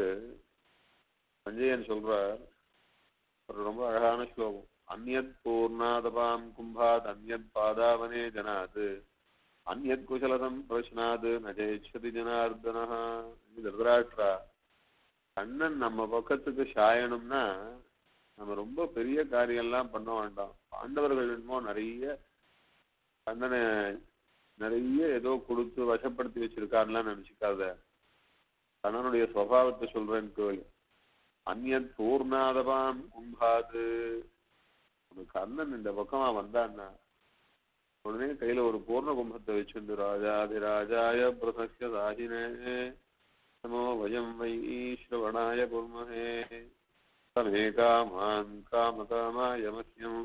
சஞ்சயன் சொல்றார் ஒரு ரொம்ப அழகான ஸ்லோகம் அந்யத் பூர்ணாதபாம் கும்பாத் அந்யத் பாதாவனே ஜனாத் அந்யத் குசலதம் பிரஷ்னாத் நஜேச்சதி ஜனார்தனா திருதராஷ்டிரா கண்ணன் நம்ம பக்கத்துக்கு சாயணும்னா நம்ம ரொம்ப பெரிய காரியம்லாம் பண்ண வேண்டாம் பாண்டவர்கள் என்னமோ நிறைய கண்ணனை நிறைய ஏதோ கொடுத்து வசப்படுத்தி வச்சிருக்காருலாம் நினைச்சுக்காத கண்ணனுடைய சுவாவத்தை சொல்றேன் கேளு அந்யத் பூர்ணாதபாம் கும்பாது ஒரு கண்ணன் இந்த பக்கமா வந்தான்னா உடனே கையில ஒரு பூர்ண கும்பத்தை வச்சுண்டு ராஜாதி ராஜாய பிரசஸ்ய சாகினே நமோ வயம் வை ஸ்ரவணாய குர்மஹே தமே காமான் காம காமாய மஹ்யம்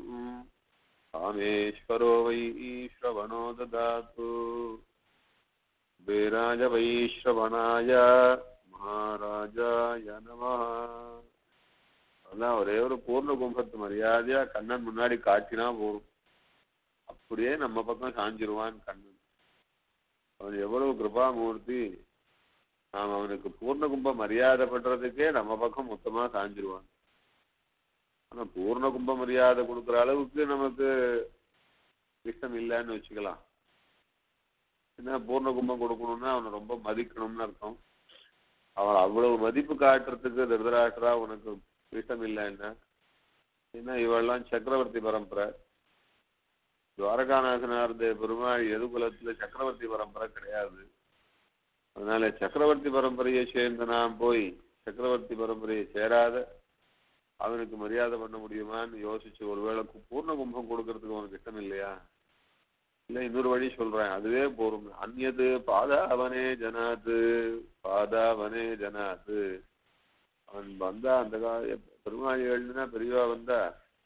காமேஸ்வரோ வை ஸ்ரவணோ ததாத்து வேராஜ வை ஸ்ரவணாய மகாராஜாய நம அதான் ஒரே ஒரு பூர்ண கும்பத்து மரியாதையா கண்ணன் முன்னாடி காட்டினா போதும் அப்படியே நம்ம பக்கம் சாஞ்சிருவான் கண்ணன் அவன் எவ்வளவு கிருபாமூர்த்தி நாம் அவனுக்கு பூர்ண கும்ப மரியாதை பண்றதுக்கே நம்ம பக்கம் மொத்தமா சாஞ்சிருவான் ஆனா பூர்ண கும்ப மரியாதை கொடுக்குற அளவுக்கு நமக்கு இஷ்டம் இல்லைன்னு வச்சுக்கலாம் என்ன பூர்ண கும்பம் கொடுக்கணும்னா அவனை ரொம்ப மதிக்கணும்னு அர்த்தம் அவன் அவ்வளவு மதிப்பு காட்டுறதுக்கு திருதராஷ்டிரா உனக்கு இஷ்டம் இல்லைன்னா ஏன்னா இவெல்லாம் சக்கரவர்த்தி பரம்பரை துவாரகாநாதனார் பெருமாள் எதுகுலத்துல சக்கரவர்த்தி பரம்பரை கிடையாது அதனால சக்கரவர்த்தி பரம்பரையை சேர்ந்து நாம் போய் சக்கரவர்த்தி பரம்பரையை சேராத அவனுக்கு மரியாதை பண்ண முடியுமான்னு யோசிச்சு ஒருவேளை பூர்ண கும்பம் கொடுக்கறதுக்கு உனக்கு இஷ்டம் இல்லையா இல்ல இன்னொரு வழி சொல்றேன் அதுவே போரும் அந்நது பாதாவனே ஜனாது பாதாவனே ஜனாது அவன் வந்தா அந்த கால பெருமாள் எழுதுனா பெரியவா வந்தா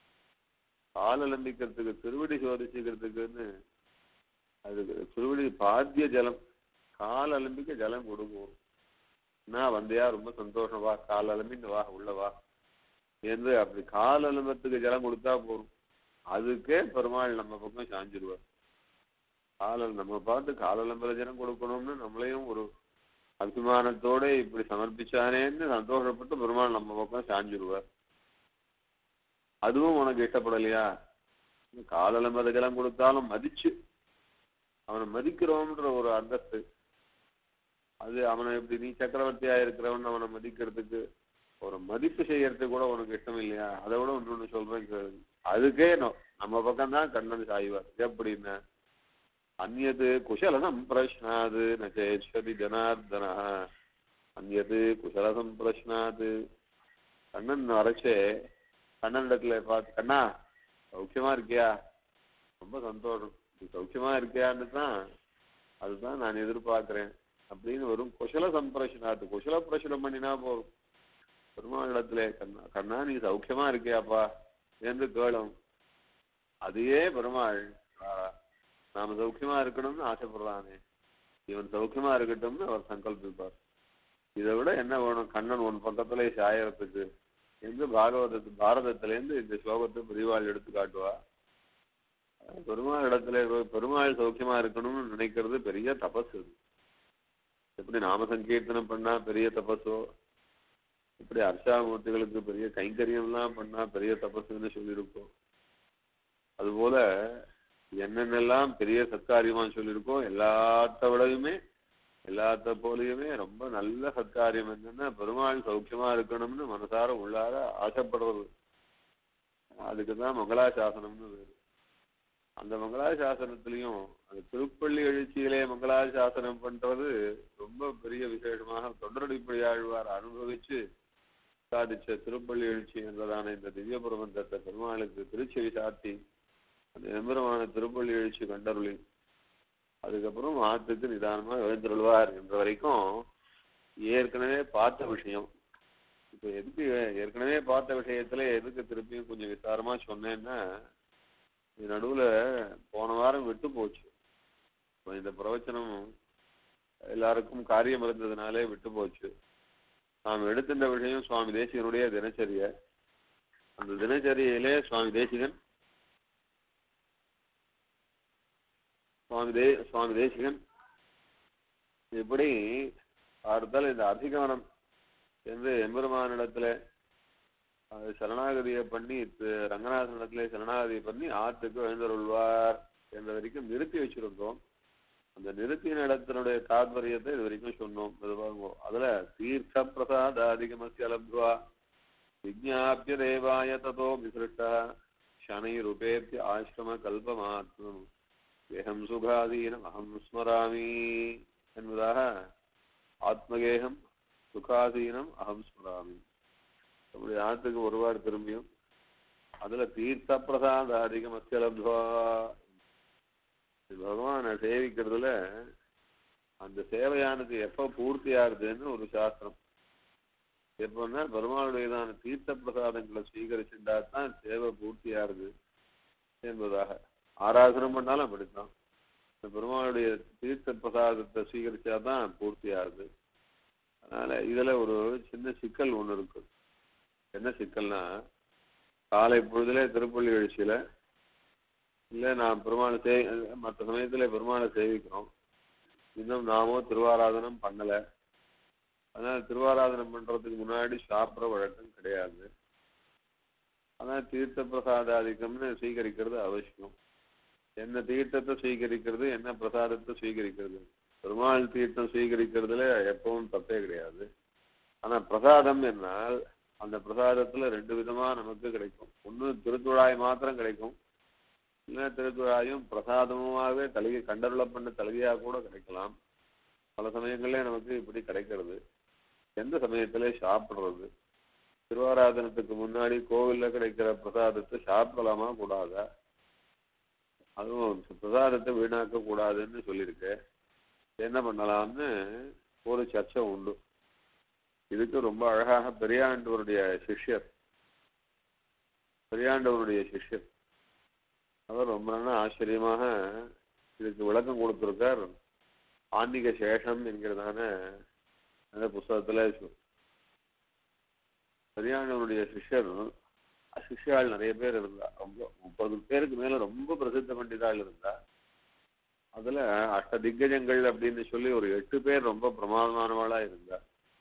கால் அலம்பிக்கிறதுக்கு திருவடி சோதிச்சுக்கிறதுக்குன்னு அதுக்கு திருவடி பாத்திய ஜலம் கால் அலம்பிக்க ஜலம் கொடுக்கும் நான் வந்தியா ரொம்ப சந்தோஷம் வா கால் அலம்பின்னு வா உள்ள வா என்று அப்படி கால் அலம்பத்துக்கு ஜலம் கொடுத்தா போதும் அதுக்கே பெருமாள் நம்ம பக்கம் சாஞ்சிருவார் காலல் நம்ம பார்த்து காலலம்பர ஜனம் கொடுக்கணும்னு நம்மளையும் ஒரு அபிமானத்தோட இப்படி சமர்ப்பிச்சானேன்னு சந்தோஷப்பட்டு பெருமாள் நம்ம பக்கம் சாஞ்சிருவார் அதுவும் உனக்கு இஷ்டப்படலையா காலலம்பர ஜலம் கொடுத்தாலும் மதிச்சு அவனை மதிக்கிறோம்ன்ற ஒரு அந்தஸ்து அது அவனை இப்படி நீ சக்கரவர்த்தியா இருக்கிறவன் அவனை மதிக்கிறதுக்கு ஒரு மதிப்பு செய்யறதுக்கு கூட உனக்கு இஷ்டம் இல்லையா அதை விட ஒன்று சொல்றேன் கேளு. அதுக்கே நோ- நம்ம பக்கம்தான் கண்ணன் சாய்வார் எப்படின்னா அந்நது குஷல சம்பிரஷ்னாது நச்சேஸ்வரி ஜனார்தனா அந்நது குஷல சம்பிரஷ்னாது கண்ணன் வரைச்சே கண்ணன் இடத்துல பார்த்து கண்ணா சௌக்கியமா இருக்கியா ரொம்ப சந்தோஷம் நீ சௌக்கியமா இருக்கியான்னு தான் அதுதான் நான் எதிர்பார்க்கிறேன் அப்படின்னு வரும் குஷல சம்பிரஷ்னாது குஷல பிரசனம் பண்ணினா போதும் பெருமாள் இடத்துல கண்ணா கண்ணா நீ சௌக்கியமா இருக்கியாப்பா என்று கேளும் அதையே பெருமாள் ஆ, நாம சௌக்கியமா இருக்கணும்னு ஆசைப்படுறானே இவன் சௌக்கியமா இருக்கட்டும்னு அவர் சங்கல்பிப்பார் இதை விட என்ன வேணும் கண்ணன் உன் பக்கத்துல சாயறதுக்கு என்று பாகவதத்து பாரதத்திலேருந்து இந்த ஸ்லோகத்தை பெரியவாள் எடுத்து காட்டுவா பெருமாள் இடத்துல போய் பெருமாள் சௌக்கியமா இருக்கணும்னு நினைக்கிறது பெரிய தபஸ் இது எப்படி நாம சங்கீர்த்தனம் பண்ணா பெரிய தபஸோ எப்படி அர்ச்சாமூர்த்திகளுக்கு பெரிய கைங்கரியம்லாம் பண்ணா பெரிய தபஸுன்னு சொல்லியிருக்கோம் அதுபோல என்னென்னலாம் பெரிய சத்காரியமா சொல்லியிருக்கோம் எல்லாத்த விடவுமே எல்லாத்த போலயுமே ரொம்ப நல்ல சத்காரியம் என்னன்னா பெருமாள் சௌக்கியமா இருக்கணும்னு மனசார உள்ளார ஆசைப்படுறது அதுக்குதான் மங்களாசாசனம்னு பேரு அந்த மங்களாசாசனத்திலையும் அந்த திருப்பள்ளி எழுச்சியிலே மங்களாசாசனம் பண்றது ரொம்ப பெரிய விசேஷமாக தொண்டரடிப்படி ஆழ்வார் அனுபவிச்சு சாதிச்ச திருப்பள்ளி எழுச்சி என்றதான இந்த திவ்ய பிரபந்தத்தை பெருமாளுக்கு திருச்செவி சாத்தி அந்த எம்பெருமான திருப்பள்ளி எழுச்சி கண்டருளி அதுக்கப்புறம் ஆத்துக்கு நிதானமா எழுந்துருள்வார் என்ற வரைக்கும் ஏற்கனவே பார்த்த விஷயம் இப்ப எதுக்கு ஏற்கனவே பார்த்த விஷயத்துல எதுக்கு திருப்பியும் கொஞ்சம் விசாரமா சொன்னேன்னா இது நடுவுல போன வாரம் விட்டு போச்சு இப்ப இந்த பிரவச்சனம் எல்லாருக்கும் காரியம் இருந்ததுனாலே விட்டு போச்சு நாம் எடுத்திருந்த விஷயம் சுவாமி தேசிகனுடைய தினச்சரிய அந்த தினச்சரியிலே சுவாமி தேசிகன் சுவாமி தே சுவாமி தேசிகன் இப்படி பார்த்தால் இந்த அதிகமனம் என்று எம்பெருமானிடத்துல அது சரணாகதியை பண்ணி தி- ரங்கநாதனிடத்துல சரணாகதியை பண்ணி ஆத்துக்கு எழுந்தருள்வார் என்ற வரைக்கும் நிறுத்தி வச்சிருந்தோம் அந்த நிறுத்தின இடத்தினுடைய தாத்பரியத்தை இது வரைக்கும் சொன்னோம் இது பாருங்க அதுல தீர்த்த பிரசாதாதிகமஸ்ய லப்துவா விஜாபிய தேவாய ததோ விசிருஷ்ட சனைருபேபிய ஆசிரம கல்பமாத்மம் ஏகம் சுகாதீனம் அகம் ஸ்மராமி என்பதாக ஆத்மகேகம் சுகாதீனம் அகம் ஸ்மராமி அப்படி ஆத்துக்கு ஒருவாறு திரும்பியும் அதுல தீர்த்த பிரசாத அதிகம் அத்தியலப்துவா பகவானை சேவிக்கிறதுல அந்த சேவையானது எப்ப பூர்த்தி ஆகுதுன்னு ஒரு சாஸ்திரம் எப்பன்னா பெருமாளுடையதான தீர்த்த பிரசாதங்களை ஸ்வீகரிச்சுட்டா தான் சேவை பூர்த்தி ஆகுது என்பதாக ஆராதனம் பண்ணாலும் அப்படித்தான் இந்த பெருமாளுடைய தீர்த்த பிரசாதத்தை ஸ்வீகரிச்சாதான் பூர்த்தி ஆகுது அதனால இதுல ஒரு சின்ன சிக்கல் ஒண்ணு இருக்கு என்ன சிக்கல்னா காலை பொழுதுல திருப்பள்ளி எழுச்சியில இல்ல நான் பெருமாளை சே மற்ற சமயத்துல பெருமாளை சேவிக்கிறோம் இன்னும் நாமோ திருவாராதனம் பண்ணல அதனால திருவாராதனம் பண்றதுக்கு முன்னாடி சாப்பிட்ற வழக்கம் கிடையாது ஆனா தீர்த்த பிரசாதாதிக்கம்னு ஸ்வீகரிக்கிறது அவசியம் என்ன தீர்த்தத்தை ஸ்வீகரிக்கிறது என்ன பிரசாதத்தை ஸ்வீகரிக்கிறது பெருமாள் தீர்த்தம் ஸ்வீகரிக்கிறதுல எப்பவும் தப்பே கிடையாது ஆனா பிரசாதம் என்னால் அந்த பிரசாதத்துல ரெண்டு விதமா நமக்கு கிடைக்கும் ஒண்ணு திருத்துழாய் மாத்திரம் கிடைக்கும் இல்ல திருத்துழாயும் பிரசாதமாகவே தலிகை கண்டருள பண்ண தலிகையா கூட கிடைக்கலாம் பல சமயங்கள்ல நமக்கு இப்படி கிடைக்கிறது எந்த சமயத்துல சாப்பிடுறது திருவாராதனத்துக்கு முன்னாடி கோவில்ல கிடைக்கிற பிரசாதத்தை சாப்பிடலாமா கூடாதா அதுவும் பிரசாதத்தை வீணாக்க கூடாதுன்னு சொல்லியிருக்கு என்ன பண்ணலாம்னு ஒரு சர்ச்சை உண்டு இதுக்கு ரொம்ப அழகாக பெரியாண்டவருடைய சிஷ்யர் பெரியாண்டவருடைய சிஷ்யர் அவர் ரொம்ப நாள் ஆச்சரியமாக இதுக்கு விளக்கம் கொடுத்திருக்கார் ஆன்மீக சேஷம் என்கிறதான அந்த புஸ்தகத்துல சொ- பெரியாண்டவருடைய சிஷ்யர் சிஷ்யாள் நிறைய பேர் இருந்தா ரொம்ப முப்பது பேருக்கு மேல ரொம்ப பிரசித்த பண்டிதாள் இருந்தா அதுல அஷ்ட திக்கஜங்கள் அப்படின்னு சொல்லி ஒரு எட்டு பேர் ரொம்ப பிரமாதமானவளா இருந்தா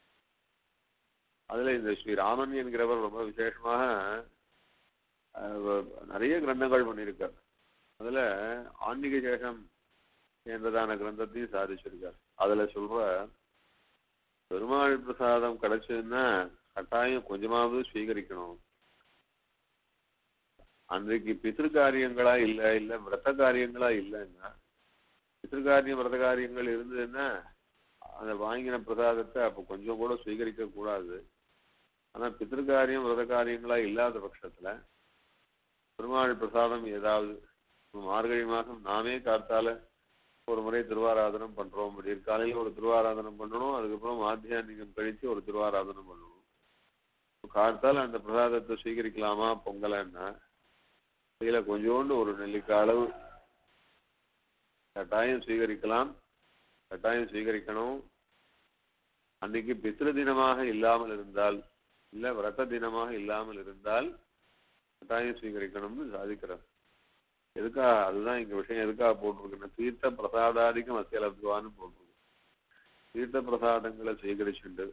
அதுல இந்த ஸ்ரீ ராமன் என்கிறவர் ரொம்ப விசேஷமாக அஹ், நிறைய கிரந்தங்கள் பண்ணியிருக்கார் அதுல ஆன்மீக சேஷம் என்றதான கிரந்தத்தையும் சாதிச்சிருக்கார் அதுல சொல்ற பெருமாள் பிரசாதம் கிடைச்சதுன்னா கட்டாயம் கொஞ்சமாவது ஸ்வீகரிக்கணும் அன்றைக்கு பித்திருக்காரியங்களா இல்ல இல்ல விரத காரியங்களா இல்லைன்னா பித்திருக்காரியம் விரத காரியங்கள் இருந்ததுன்னா அந்த வாங்கின பிரசாதத்தை அப்ப கொஞ்சம் கூட ஸ்வீகரிக்க கூடாது ஆனா பித்திருக்காரியம் விரத காரியங்களா இல்லாத பட்சத்துல பெருமாள் பிரசாதம் ஏதாவது இப்ப மார்கழி மாசம் நாமே காத்தால ஒரு முறை திருவாராதனம் பண்றோம் விடியற் காலையில ஒரு திருவாராதனம் பண்ணணும் அதுக்கப்புறம் மாத்தியானிகம் கழிச்சு ஒரு திருவாராதனம் பண்ணணும் காத்தால அந்த பிரசாதத்தை ஸ்வீகரிக்கலாமா பொங்கலன்னா இதுல கொஞ்சோண்டு ஒரு நெல்லிக்காய் அளவு கட்டாயம் ஸ்வீகரிக்கலாம் கட்டாயம் ஸ்வீகரிக்கணும் அன்னைக்கு பித்ரு தினமாக இல்லாமல் இருந்தால் இல்ல விரத தினமாக இல்லாமல் இருந்தால் கட்டாயம் ஸ்வீகரிக்கணும்னு சாதிக்கிறார் எதுக்கா அதுதான் இங்க விஷயம் எதுக்காக போட்டிருக்குன்னா தீர்த்த பிரசாதாதிக்கம் அத்தியலத்துவான்னு போட்டிருக்கு தீர்த்த பிரசாதங்களை சுவீகரிச்சுண்டு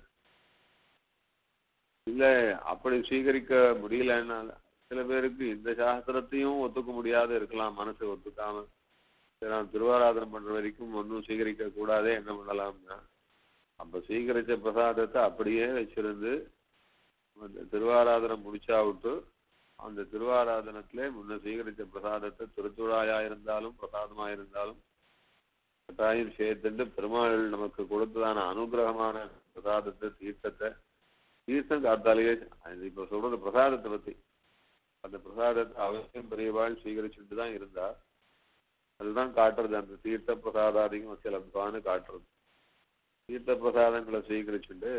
இல்ல அப்படி சுவீகரிக்க முடியலன்னால சில பேருக்கு இந்த சாஸ்திரத்தையும் ஒத்துக்க முடியாத இருக்கலாம் மனசு ஒத்துக்காம சரி, நான் திருவாராதனம் பண்ற வரைக்கும் ஒன்றும் சுவீகரிக்க கூடாதே என்ன பண்ணலாம்னா அப்ப சுவீகரிச்ச பிரசாதத்தை அப்படியே வச்சிருந்து அந்த திருவாராதனம் முடிச்சா விட்டு அந்த திருவாராதனத்திலே முன்ன சுவீகரிச்ச பிரசாதத்தை திருத்துழாயா இருந்தாலும் பிரசாதமா இருந்தாலும் கட்டாயம் சேர்த்துட்டு பெருமாள் நமக்கு கொடுத்ததான அனுகிரகமான பிரசாதத்தை தீர்த்தத்தை தீர்த்தம் காத்தாலேயே அது இப்ப சொல்றது பிரசாதத்தை பத்தி அந்த பிரசாதத்தை அவசியம் பெரியவாள் சுவீகரிச்சுட்டு தான் இருந்தா அதுதான் காட்டுறது அந்த தீர்த்த பிரசாதாதிகம் சிலம்பான்னு காட்டுறது தீர்த்த பிரசாதங்களை சுவீகரிச்சுட்டு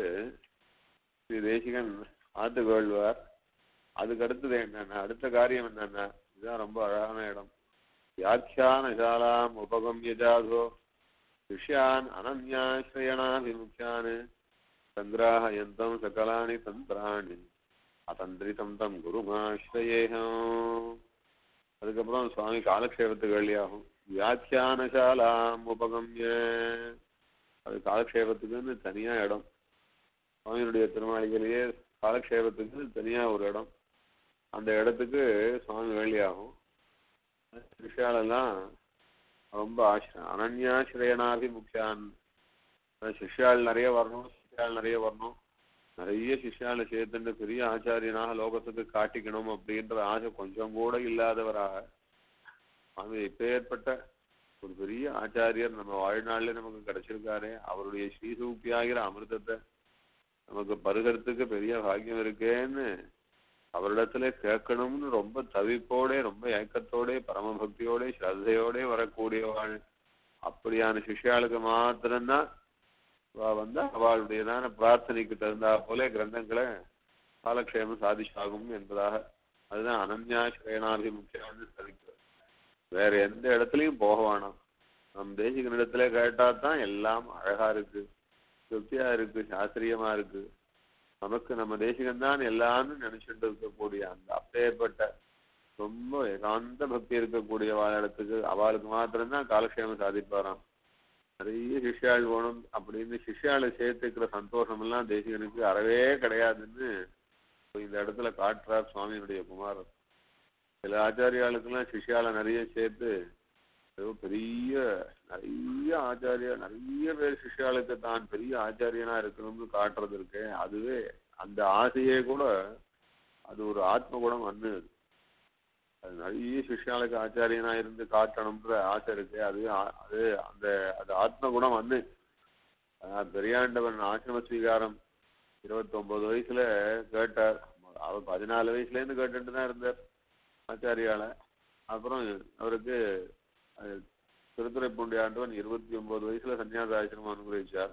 ஸ்ரீ தேசிகன் ஆத்துக்கொள்வார் அதுக்கு அடுத்தது என்னன்னா அடுத்த காரியம் என்னன்னா இதுதான் ரொம்ப அழகான இடம் வியாக்கியானசாலாம் உபகம்யஜாதோ சிஷ்யான் அனன்யாஸ்ரயணாபிமுக்கியான் சங்கிராஹயந்தம் சகலானி தந்திராணி அதந்திரிதம் தம் குருமாஸ்ரயேகம் அதுக்கப்புறம் சுவாமி காலக்ஷேபத்துக்கு வழியாகும் வியாக்கியானசாலாம் உபகம்ய அது காலக்ஷேபத்துக்குன்னு தனியா இடம் சுவாமியினுடைய திருமாளிகளையே காலக்ஷேபத்துக்கு தனியா ஒரு இடம் அந்த இடத்துக்கு சுவாமி வேலியாகும் சிஷ்யாலெல்லாம் ரொம்ப ஆசிர அனன்யாசிரயனாகி முக்கியான் சிஷ்யாள் நிறைய வரணும் சிஷ்யாள் நிறைய வரணும் நிறைய சிஷ்யாளை சேர்த்துட்டு பெரிய ஆச்சாரியனாக லோகத்துக்கு காட்டிக்கணும் அப்படின்ற ஆசை கொஞ்சம் கூட இல்லாதவராக சுவாமி இப்பேற்பட்ட ஒரு பெரிய ஆச்சாரியர் நம்ம வாழ்நாள்ல நமக்கு கிடைச்சிருக்காரே அவருடைய ஸ்ரீசூக்தியாகிற அமிர்தத்தை நமக்கு பருகிறதுக்கு பெரிய பாக்கியம் இருக்கேன்னு அவரிடத்துல கேட்கணும்னு ரொம்ப தவிப்போட ரொம்ப ஏக்கத்தோட பரமபக்தியோட ஸ்ரத்தையோட வரக்கூடியவாள் அப்படியான சிஷ்யாளுக்கு மாத்திரம்தான் அவ வந்து அவளுடையதான பிரார்த்தனைக்கு தகுந்தா போல கிரந்தங்களை காலக்ஷேமம் சாதிச்சாகும் என்பதாக அதுதான் அனன்யாசிரயனாபிமுக்கியம்னு சாதிக்கிறது வேற எந்த இடத்துலயும் போக வேணாம் நம் தேசிகன் இடத்துல கேட்டா தான் எல்லாம் அழகா இருக்கு திருப்தியா இருக்கு சாஸ்திரியமா இருக்கு நமக்கு நம்ம தேசிகன் தான் எல்லாம்னு நினைச்சிட்டு இருக்கக்கூடிய அந்த அப்பேற்பட்ட ரொம்ப ஏகாந்த பக்தி இருக்கக்கூடிய இடத்துக்கு அவளுக்கு மாத்திரம்தான் காலக்ஷேமம் சாதிப்பாராம் நிறைய சிஷ்யாள் வேணும் அப்படின்னு சிஷ்யாளை சேர்த்துக்கிற சந்தோஷம் எல்லாம் தேசிகனுக்கு அறவே கிடையாதுன்னு இப்ப இந்த இடத்துல காட்டுறார் சுவாமியினுடைய குமாரர் சில ஆச்சாரியாளுக்கெல்லாம் சிஷ்யால நிறைய சேர்த்து ஏதோ பெரிய நிறைய ஆச்சாரியா நிறைய பேர் சிஷ்யாளுக்கு தான் பெரிய ஆச்சாரியனா இருக்கணும்னு காட்டுறது இருக்கு அதுவே அந்த ஆசையே கூட அது ஒரு ஆத்ம குணம் அன்னு அது நிறைய சிஷ்யாளுக்கு ஆச்சாரியனா இருந்து காட்டணும்ன்ற ஆசை இருக்கு அது ஆ- அது அந்த அது ஆத்ம குணம் அன்னு ஆஹ் பெரியாண்டவன் ஆசிரம ஸ்வீகாரம் இருபத்தொன்பது வயசுல கேட்டார் அவர் பதினாலு வயசுல இருந்து கேட்டுட்டு தான் இருந்தார் ஆச்சாரியால அப்புறம் அவருக்கு அஹ், திருத்துறைப்பூண்டி ஆண்டவன் இருபத்தி ஒன்பது வயசுல சன்னியாச ஆசிரமம் அனுகிரகிச்சார்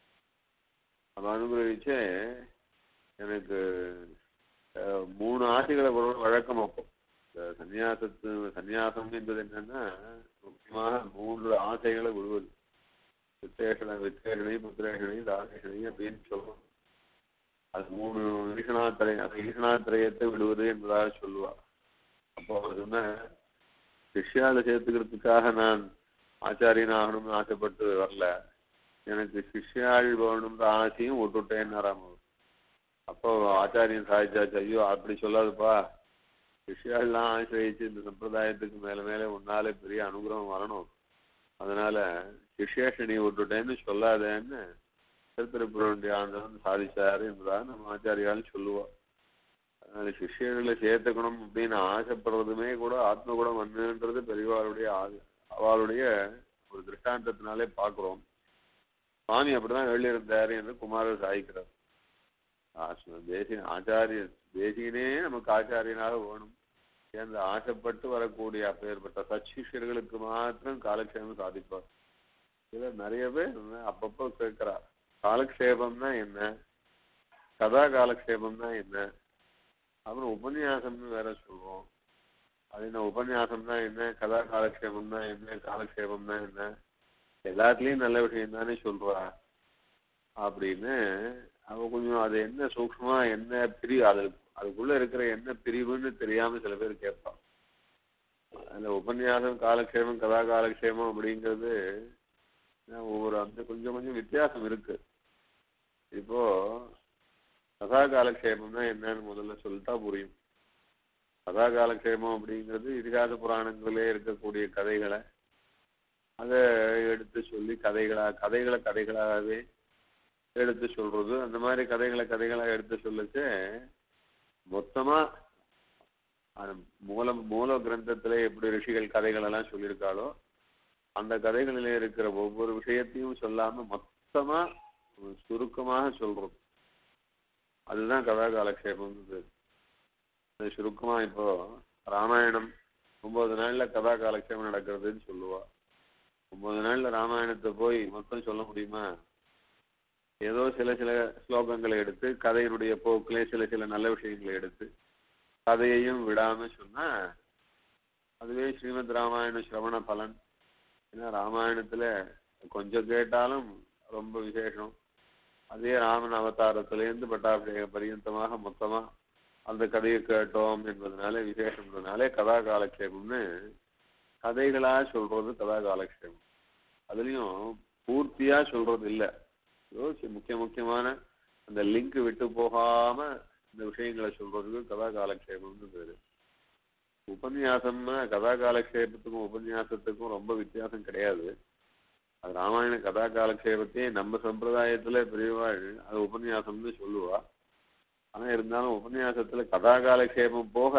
அப்ப அனுகிரகிச்சே எனக்கு அஹ், மூணு ஆசைகளை வழ- வழக்கம் அப்போ இந்த சன்னியாசத்து சன்னியாசம் என்பது என்னன்னா முக்கியமாக மூன்று ஆசைகளை விடுவது வித்தேஷண வித்தேஷனை புத்திரேஷனை தாசேஷனை அப்படின்னு சொல்லுவோம் அது மூணு ஈஷணாத்திரை அந்த ஈஷணாத்திரயத்தை விடுவது என்பதாக சொல்லுவா அப்போ அவர் சொன்ன சிஷ்யால சேர்த்துக்கிறதுக்காக நான் ஆச்சாரியன் ஆகணும்னு ஆசைப்பட்டு வரல எனக்கு சிஷ்யாள் வேணும்ன்ற ஆசையும் விட்டுட்டேன்னாராம் அவர். அப்போ ஆச்சாரியன் சாதிச்சாச்சு ஐயோ அப்படி சொல்லாதுப்பா சிஷ்யாள்லாம் ஆசிரியச்சு இந்த சம்பிரதாயத்துக்கு மேல மேல உன்னால பெரிய அனுகிரகம் வரணும் அதனால சிஷ்யாஷினி விட்டுட்டேன்னு சொல்லாதேன்னு திருத்திருப்புரண்டி ஆண்டவன் சாதிச்சாரு என்பதாக நம்ம ஆச்சாரியாலும் சொல்லுவோம் அதனால சிஷ்யர்களை சேர்த்துக்கணும் அப்படின்னு ஆசைப்படுறதுமே கூட ஆத்மகுணம் வந்துன்றது பெரியவாளுடைய ஆ- அவளுடைய ஒரு திருஷ்டாந்தத்தினாலே பார்க்கிறோம் சுவாமி அப்படிதான் எழுதியிருந்தாரு என்று குமாரர் சாய்க்கிறார் ஆச- தேசிய ஆச்சாரியர் தேசியனே நமக்கு ஆச்சாரியனாக வேணும் என்று ஆசைப்பட்டு வரக்கூடிய அப்பேற்பட்ட சச்சிஷ்யர்களுக்கு மாத்திரம் காலக்ஷேமம் சாதிப்பார் இதுல நிறைய பேர் அப்பப்போ கேட்கிறா காலக்ஷேபம்னா என்ன கதா காலக்ஷேபம்னா என்ன அப்புறம் உபன்யாசம்னு வேற சொல்லுவோம் அது என்ன உபன்யாசம்னா என்ன கதா காலக்ஷேபம்னா என்ன காலக்ஷேபம்னா என்ன எல்லாத்துலயும் நல்ல விஷயம் தானே சொல்றா அப்படின்னு அவ கொஞ்சம் அது என்ன சூக்ஷ்மமா என்ன பிரி அது அதுக்குள்ள இருக்கிற என்ன பிரிவுன்னு தெரியாம சில பேர் கேட்பான் அந்த உபன்யாசம் காலக்ஷேமம் கதா காலக்ஷேமம் அப்படிங்கிறது ஏன்னா ஒவ்வொரு அந்த கொஞ்சம் கொஞ்சம் வித்தியாசம் இருக்கு இப்போ கதா காலக்ஷேபம்னா என்னன்னு முதல்ல சொல்லிட்டா புரியும் கதா காலக்ஷேபம் அப்படிங்கிறது இதிகாச புராணங்களிலே இருக்கக்கூடிய கதைகளை அதை எடுத்து சொல்லி கதைகளா கதைகளை கதைகளாகவே எடுத்து சொல்றது அந்த மாதிரி கதைகளை கதைகளா எடுத்து சொல்லுச்சு மொத்தமா அந்த மூல மூல கிரந்தத்துல எப்படி ரிஷிகள் கதைகள் எல்லாம் சொல்லியிருக்காளோ அந்த கதைகளிலே இருக்கிற ஒவ்வொரு விஷயத்தையும் சொல்லாம மொத்தமா ஒரு சுருக்கமாக சொல்றோம் அதுதான் கதா காலக்ஷேபம்ன்றது அது சுருக்கமா இப்போ ராமாயணம் ஒன்பது நாள்ல கதா காலக்ஷேபம் நடக்கிறதுன்னு சொல்லுவா ஒன்பது நாள்ல ராமாயணத்தை போய் மொத்தம் சொல்ல முடியுமா ஏதோ சில சில ஸ்லோகங்களை எடுத்து கதையினுடைய போக்கிலே சில சில நல்ல விஷயங்களை எடுத்து கதையையும் விடாம சொன்னா அதுவே ஸ்ரீமத் ராமாயண சிரவண பலன் ஏன்னா ராமாயணத்துல கொஞ்சம் கேட்டாலும் ரொம்ப விசேஷம் அதே ராமன் அவதாரத்திலேருந்து பட்டாபிஷேக பரியந்தமாக மொத்தமா அந்த கதையை கேட்டோம் என்பதனால விசேஷம்ன்றதுனாலே கதா காலக்ஷேபம்னு கதைகளா சொல்றது கதா காலக்ஷேபம் அதுலயும் பூர்த்தியா சொல்றது இல்ல யோசி முக்கிய முக்கியமான அந்த லிங்க் விட்டு போகாம இந்த விஷயங்களை சொல்றதுக்கு கதா காலக்ஷேபம்னு பேரு உபன்யாசம்னா கதா காலக்ஷேபத்துக்கும் உபன்யாசத்துக்கும் ரொம்ப வித்தியாசம் கிடையாது அது ராமாயண கதா காலக்ஷேபத்தையே நம்ம சம்பிரதாயத்துல பெரியவாள் அது உபன்யாசம்னு சொல்லுவா ஆனா இருந்தாலும் உபன்யாசத்துல கதா காலக்ஷேபம் போக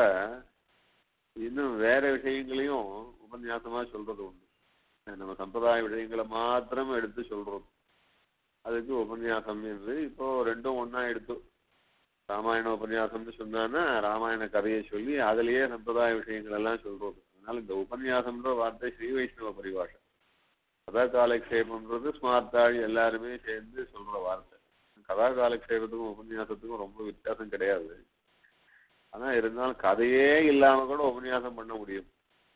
இன்னும் வேற விஷயங்களையும் உபன்யாசமா சொல்றது உண்டு நம்ம சம்பிரதாய விஷயங்களை மாத்திரம் எடுத்து சொல்றோம் அதுக்கு உபன்யாசம் என்று இப்போ ரெண்டும் ஒண்ணா எடுத்து ராமாயண உபன்யாசம்னு சொன்னான்னா ராமாயண கதையை சொல்லி அதுலயே சம்பிரதாய விஷயங்கள் எல்லாம் சொல்றது அதனால இந்த உபன்யாசம்ன்ற வார்த்தை ஸ்ரீ வைஷ்ணவ பரிபாஷை கதா காலக்ஷேபம்ன்றது ஸ்மார்த்தாழி எல்லாருமே சேர்ந்து சொல்ற வார்த்தை கதா காலக்ஷேபத்துக்கும் உபன்யாசத்துக்கும் ரொம்ப வித்தியாசம் கிடையாது ஆனா இருந்தாலும் கதையே இல்லாம கூட உபன்யாசம் பண்ண முடியும்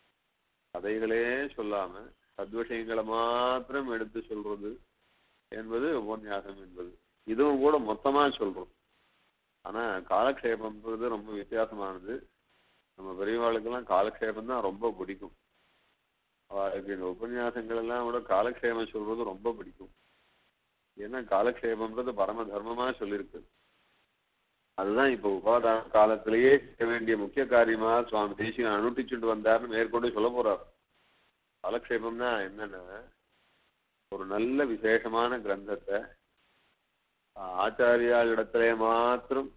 கதைகளே சொல்லாம சத்விஷயங்களை மாத்திரம் எடுத்து சொல்றது என்பது உபன்யாசம் என்பது இதுவும் கூட மொத்தமா சொல்றோம் ஆனா காலக்ஷேபம்ன்றது ரொம்ப வித்தியாசமானது நம்ம பெரியவாளுக்கெல்லாம் காலக்ஷேபம் தான் ரொம்ப பிடிக்கும் அவளுக்கு இந்த உபன்யாசங்கள் எல்லாம் விட காலக்ஷேபம் சொல்றது ரொம்ப பிடிக்கும் ஏன்னா காலக்ஷேபம்ன்றது பரம தர்மமா சொல்லியிருக்கு அதுதான் இப்போ உபாதான காலத்திலேயே செய்ய வேண்டிய முக்கிய காரியமா சுவாமி தேசிகன் அனுட்டிச்சுட்டு வந்தாருன்னு மேற்கொண்டு சொல்ல போறார் காலக்ஷேபம்னா என்னன்னா ஒரு நல்ல விசேஷமான கிரந்தத்தை ஆச்சாரியாளிடத்திலே மாத்திரம்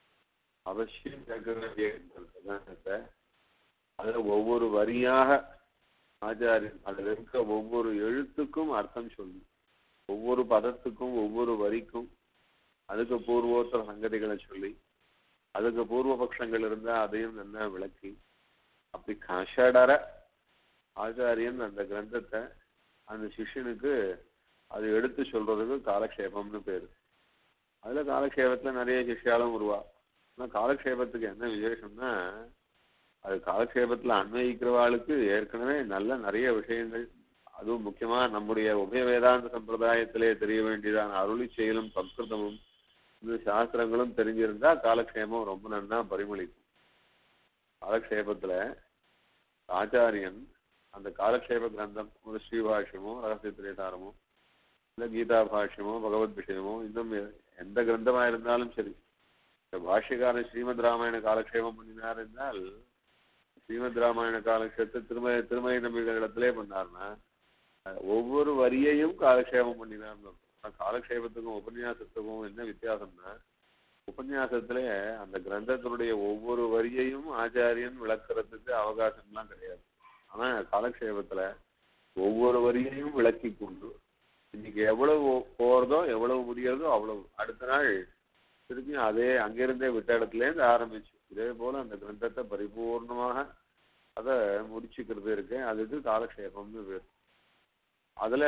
அவசியம் கேட்க வேண்டிய கிரந்தத்தை அதுல ஒவ்வொரு வரியாக ஆச்சாரியன் அதுல இருக்க ஒவ்வொரு எழுத்துக்கும் அர்த்தம் சொல்லி ஒவ்வொரு பதத்துக்கும் ஒவ்வொரு வரிக்கும் அதுக்கு பூர்வோத்தர சங்கதிகளை சொல்லி அதுக்கு பூர்வபக்ஷங்கள் இருந்தா அதையும் நல்லா விளக்கி அப்படி கஷடர ஆச்சாரியன் அந்த கிரந்தத்தை அந்த சிஷ்யனுக்கு அது எடுத்து சொல்றதுக்கு காலக்ஷேபம்னு பேரு அதுல காலக்ஷேபத்துல நிறைய சிஷ்யாலும் உருவா ஆனா காலக்ஷேபத்துக்கு என்ன விசேஷம்னா அது காலக்ஷேபத்துல அன்வயிக்கிறவாளுக்கு ஏற்கனவே நல்ல நிறைய விஷயங்கள் அதுவும் முக்கியமா நம்முடைய உபய வேதாந்த சம்பிரதாயத்திலே தெரிய வேண்டியதான அருளி செயலும் சம்ஸ்கிருதமும் இந்த சாஸ்திரங்களும் தெரிஞ்சிருந்தா காலக்ஷேபம் ரொம்ப நன்னா பரிமளிக்கும் காலக்ஷேபத்துல ஆச்சாரியன் அந்த காலக்ஷேப கிரந்தம் ஒரு ஸ்ரீபாஷ்யமோ ரகசிய திரேதாரமோ இல்லை கீதா பாஷ்யமோ பகவத் விஷயமோ இன்னும் எந்த கிரந்தமா இருந்தாலும் சரி இந்த பாஷ்யக்காரன் ஸ்ரீமத் ராமாயண காலக்ஷேபம் பண்ணினார் என்றால் ஸ்ரீமத் ராமாயண காலக்ஷேபத்தை திருமய திருமய நம்பிகளிடத்திலே பண்ணார்னா ஒவ்வொரு வரியையும் காலக்ஷேபம் பண்ணினார்னு காலக்ஷேபத்துக்கும் உபன்யாசத்துக்கும் என்ன வித்தியாசம்னா உபன்யாசத்துல அந்த கிரந்தத்தினுடைய ஒவ்வொரு வரியையும் ஆச்சாரியன் விளக்குறதுக்கு அவகாசம்லாம் கிடையாது ஆனா காலக்ஷேபத்துல ஒவ்வொரு வரியையும் விளக்கி கொண்டு இன்னைக்கு எவ்வளவு போறதோ எவ்வளவு முடியறதோ அவ்வளவு அடுத்த நாள் திருப்பியும் அதே அங்கிருந்தே விட்ட இடத்துல இருந்து ஆரம்பிச்சு இதே போல அந்த கிரந்தத்தை பரிபூர்ணமாக அதை முடிச்சுக்கிறது இருக்கு அதுக்கு காலக்ஷேபம்னு பேர் அதுல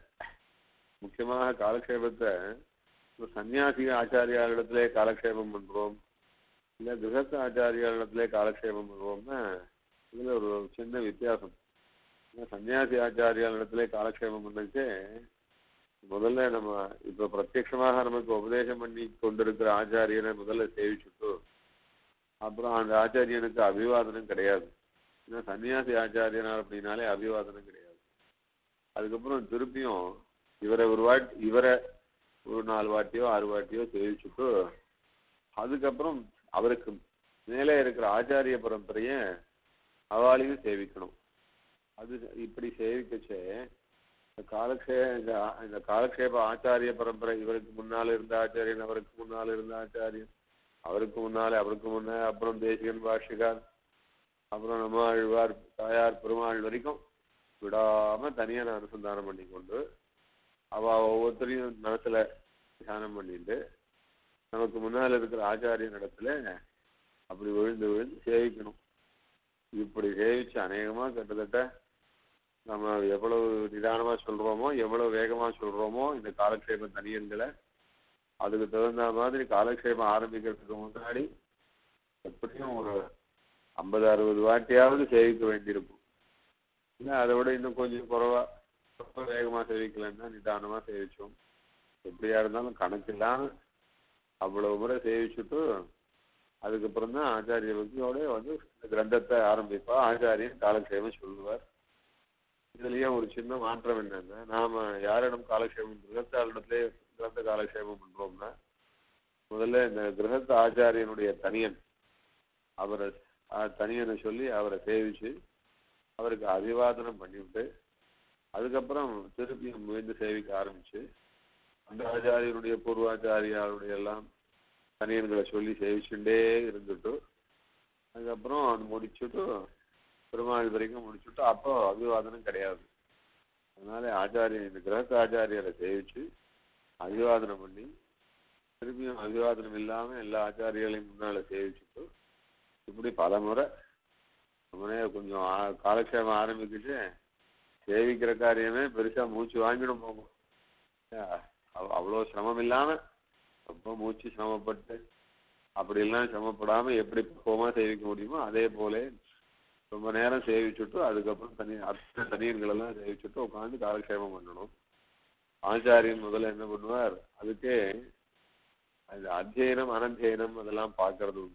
முக்கியமாக காலக்ஷேபத்தை ஒரு சன்னியாசி ஆச்சாரியாரிடத்திலே காலக்ஷேபம் பண்றோம் இல்ல கிரகஸ்த ஆச்சாரியாரிடத்திலே காலக்ஷேபம் பண்ணுவோம்னா இதுல ஒரு சின்ன வித்தியாசம் சன்னியாசி ஆச்சாரியாரிடத்திலே காலக்ஷேபம் பண்ணுச்சு முதல்ல நம்ம இப்ப பிரத்யட்சமாக நமக்கு உபதேசம் பண்ணி கொண்டிருக்கிற ஆச்சாரியனை முதல்ல சேவிச்சுட்டு அப்புறம் அந்த ஆச்சாரியனுக்கு அபிவாதனம் கிடையாது ஏன்னா சன்னியாசி ஆச்சாரியனா அப்படின்னாலே அபிவாதனம் கிடையாது அதுக்கப்புறம் திருப்பியும் இவரை ஒரு வாட்டி இவரை ஒரு நாலு வாட்டியோ ஆறு வாட்டியோ சேவிச்சுட்டு அதுக்கப்புறம் அவருக்கு மேலே இருக்கிற ஆச்சாரிய பரம்பரைய அவளையும் சேவிக்கணும் அது இப்படி சேவிக்கச்சே இந்த காலக்ஷே இந்த ஆ- இந்த காலக்ஷேப ஆச்சாரிய பரம்பரை இவருக்கு முன்னால இருந்த ஆச்சாரியன் அவருக்கு முன்னால இருந்த ஆச்சாரியன் அவருக்கு முன்னாலே அவருக்கு முன்னே அப்புறம் தேசிகன் பாஷிகார் அப்புறம் நம்ம ஆழ்வார் தாயார் பெருமாள் வரைக்கும் விடாம தனியா நான் அனுசந்தானம் பண்ணி கொண்டு அவ ஒவ்வொருத்தரையும் மனசுல தியானம் பண்ணிட்டு நமக்கு முன்னால் இருக்கிற ஆச்சாரியன் இடத்துல அப்படி விழுந்து விழுந்து சேவிக்கணும் இப்படி சேவிச்சு அநேகமா கிட்டத்தட்ட நம்ம எவ்வளவு நிதானமா சொல்றோமோ எவ்வளவு வேகமா சொல்றோமோ இந்த காலக்ஷேப தனியன்களை அதுக்கு தகுந்த மாதிரி காலக்ஷேபம் ஆரம்பிக்கிறதுக்கு முன்னாடி எப்படியும் ஒரு ஐம்பது அறுபது வாட்டியாவது சேவிக்க வேண்டியிருக்கும் இல்லை அதை விட இன்னும் கொஞ்சம் குறைவா ரொம்ப வேகமா சேவிக்கலன்னா நிதானமா சேவிச்சோம் எப்படியா இருந்தாலும் கணக்கு இல்லாம அவ்வளவு முறை சேவிச்சுட்டு அதுக்கப்புறம் தான் ஆச்சாரிய பக்தியோட வந்து இந்த கிரந்தத்தை ஆரம்பிப்பா ஆச்சாரியன் காலக்ஷேபம் சொல்லுவார் இதுலயே ஒரு சின்ன மாற்றம் என்னன்னா நாம யாரிடம் காலக்ஷேபம் கிரகத்தாளிடத்திலே கிரந்த காலக்ஷேபம் பண்றோம்னா முதல்ல இந்த கிரகத்த ஆச்சாரியனுடைய தனியன் அவரை அஹ், தனியனை சொல்லி அவரை சேவிச்சு அவருக்கு அபிவாதனம் பண்ணிவிட்டு அதுக்கப்புறம் திருப்பியும் மீண்டும் சேவிக்க ஆரம்பிச்சு அந்த ஆச்சாரியனுடைய பூர்வாச்சாரியாருடைய எல்லாம் தனியன்களை சொல்லி சேவிச்சுட்டே இருந்துட்டு அதுக்கப்புறம் அது முடிச்சுட்டு பெருமாள் வரைக்கும் முடிச்சுட்டு அப்போ அபிவாதனம் கிடையாது அதனால ஆச்சாரியன் இந்த கிரகத்த ஆச்சாரியரை சேவிச்சு அபிவாதனம் பண்ணி திருப்பியும் அபிவாதனம் இல்லாம எல்லா ஆச்சாரியர்களையும் முன்னால சேவிச்சுட்டு இப்படி பல முறை நம்மளே கொஞ்சம் ஆ- காலக்ஷேபம் ஆரம்பிக்கிட்டு சேவிக்கிற காரியமே பெருசா மூச்சு வாங்கிடும் போகும் அஹ் அவ்- அவ்வளோ சிரமம் இல்லாம ரொம்ப மூச்சு சிரமப்பட்டு அப்படி எல்லாம் சிரமப்படாம எப்படி பக்குவமா சேவிக்க முடியுமோ அதே போல ரொம்ப நேரம் சேவிச்சுட்டு அதுக்கப்புறம் தனி அர்த்த தனியன்கள் எல்லாம் சேவிச்சுட்டு உட்காந்து காலக்ஷேபம் பண்ணணும் ஆச்சாரியன் முதல்ல என்ன பண்ணுவார் அதுக்கே அது அத்தியனம் அனத்தியனம் அதெல்லாம் பார்க்கறது உண்டு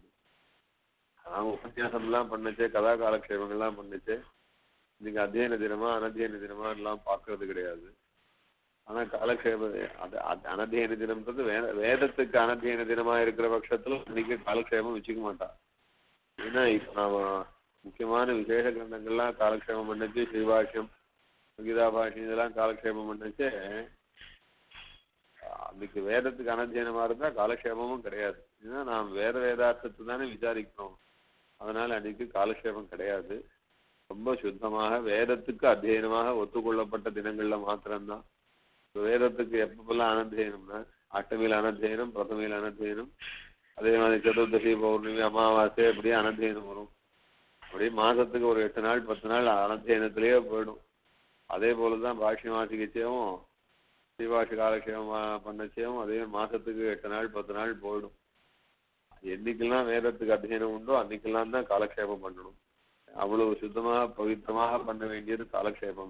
நான் உபன்யாசம்லாம் பண்ணுச்சே கதா காலக்ஷேபங்கள்லாம் பண்ணுச்சே இன்னைக்கு அத்தியன தினமா அனத்தியன தினமா எல்லாம் பார்க்கறது கிடையாது ஆனா காலக்ஷேப அது அது அனத்தியன தினம்ன்றது வே வேதத்துக்கு அனத்தியன தினமா இருக்கிற பட்சத்துல இன்னைக்கு காலக்ஷேபம் வச்சுக்க மாட்டான் ஏன்னா இப்ப நாம முக்கியமான விசேஷ கிரந்தங்கள்லாம் காலக்ஷேபம் பண்ணுச்சு ஸ்ரீபாஷ்யம் கீதா பாஷ்யம் இதெல்லாம் காலக்ஷேபம் பண்ணுச்சு அன்னைக்கு வேதத்துக்கு அனத்தியனமா இருந்தா காலக்ஷேபமும் கிடையாது ஏன்னா நாம் வேத வேதார்த்தத்தை தானே விசாரிக்கிறோம் அதனால அன்னைக்கு காலக்ஷேபம் கிடையாது ரொம்ப சுத்தமாக வேதத்துக்கு அத்தியனமாக ஒத்துக்கொள்ளப்பட்ட தினங்கள்ல மாத்திரம்தான் இப்ப வேதத்துக்கு எப்பப்பெல்லாம் அனத்தியனம்னா அஷ்டமியில் அனத்தியனம் பிரதமையில் அனத்தியனம் அதே மாதிரி சதுர்தசி பௌர்ணமி அமாவாசை அப்படியே அனத்தியனம் வரும் அப்படியே மாசத்துக்கு ஒரு எட்டு நாள் பத்து நாள் அனத்தியனத்திலேயே போயிடும் அதே போலதான் பாஷ்யம் வாசிக்கச்சேவும் ஸ்ரீபாஷ காலக்ஷேபம் வா- பண்ணச்சேவும் அதே மாசத்துக்கு எட்டு நாள் பத்து நாள் போயிடும் என்னைக்கெல்லாம் வேதத்துக்கு அத்தியனம் உண்டோ அன்னைக்கெல்லாம் தான் காலக்ஷேபம் பண்ணணும் அவ்வளவு சுத்தமாக பவித்திரமாக பண்ண வேண்டியது காலக்ஷேபம்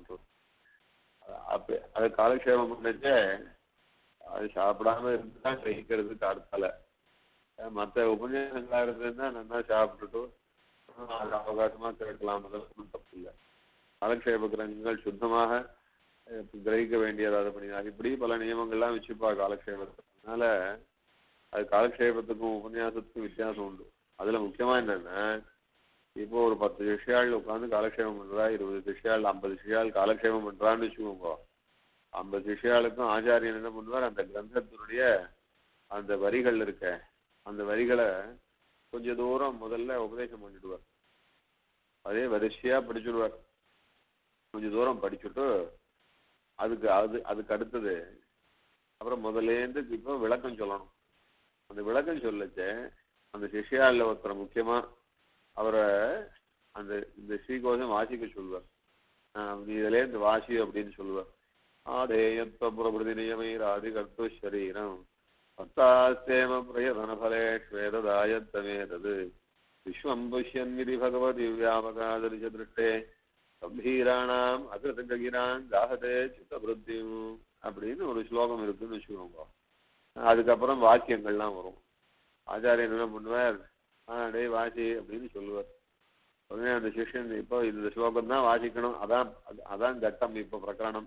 அப்ப அது காலக்ஷேபம் பண்ணச்சே அது சாப்பிடாம இருந்தா கிரகிக்கிறதுக்கு அடுத்தால மற்ற உபநியாசங்களா இருந்ததுன்னா நல்லா சாப்பிட்டுட்டு அது அவகாசமா கேட்கலாம் அதெல்லாம் தப்பு இல்லை காலக்ஷேப கிரகங்கள் சுத்தமாக அஹ், கிரகிக்க வேண்டியது அதை பண்ணி இப்படி பல நியமங்கள்லாம் வச்சுப்பா காலக்ஷேபத்தை அதனால அது காலக்ஷேபத்துக்கும் உபன்யாசத்துக்கும் வித்தியாசம் உண்டு அதுல முக்கியமா என்னன்னா இப்போ ஒரு பத்து சிஷ்யாள் உட்காந்து காலக்ஷேபம் பண்றா இருபது சிஷ்யாள் ஐம்பது சிஷ்யாள் காலக்ஷேபம் பண்றான்னு வச்சுக்கோங்க ஐம்பது சிஷ்யாளுக்கும் ஆச்சாரியன் என்ன பண்ணுவார் அந்த கிரந்தத்தினுடைய அந்த வரிகள் இருக்க அந்த வரிகளை கொஞ்ச தூரம் முதல்ல உபதேசம் பண்ணிடுவார் அதே வரிசையா படிச்சுடுவார் கொஞ்ச தூரம் படிச்சுட்டு அதுக்கு அது அதுக்கு அடுத்தது அப்புறம் முதல்லேருந்து இப்போ விளக்கம் சொல்லணும் அந்த விளக்கம் சொல்லச்சே அந்த சிஷ்யால ஒருத்தர் முக்கியமா அவரை அந்த இந்த ஸ்ரீகோஷம் வாசிக்க சொல்லுவார் ஆஹ் நீ இதுல இருந்து வாசி அப்படின்னு சொல்லுவார் ஆதேயத்வ பிரபுதி நியமை ராதி கர்த்து சரீரம் பத்தாஸ்தேம பிரயதன பலே ஸ்வேததாயத்தமேதது விஸ்வம் புஷ்யன் விதி பகவதி வியாபகாதரிச திருஷ்டே கம்பீராணாம் அகிருதகிரான் தாகதே சித்தபிருத்தியும் அப்படின்னு ஒரு ஸ்லோகம் இருக்குன்னு வச்சுக்கோங்க அதுக்கப்புறம் வாக்கியங்கள்லாம் வரும் ஆச்சாரியன் என்ன பண்ணுவார் ஆ டேய் வாசி அப்படின்னு சொல்லுவார் உடனே அந்த சிஷ்யன் இப்போ இந்த ஸ்லோகம் தான் வாசிக்கணும் அதான் அது- அதான் கட்டம் இப்போ பிரகரணம்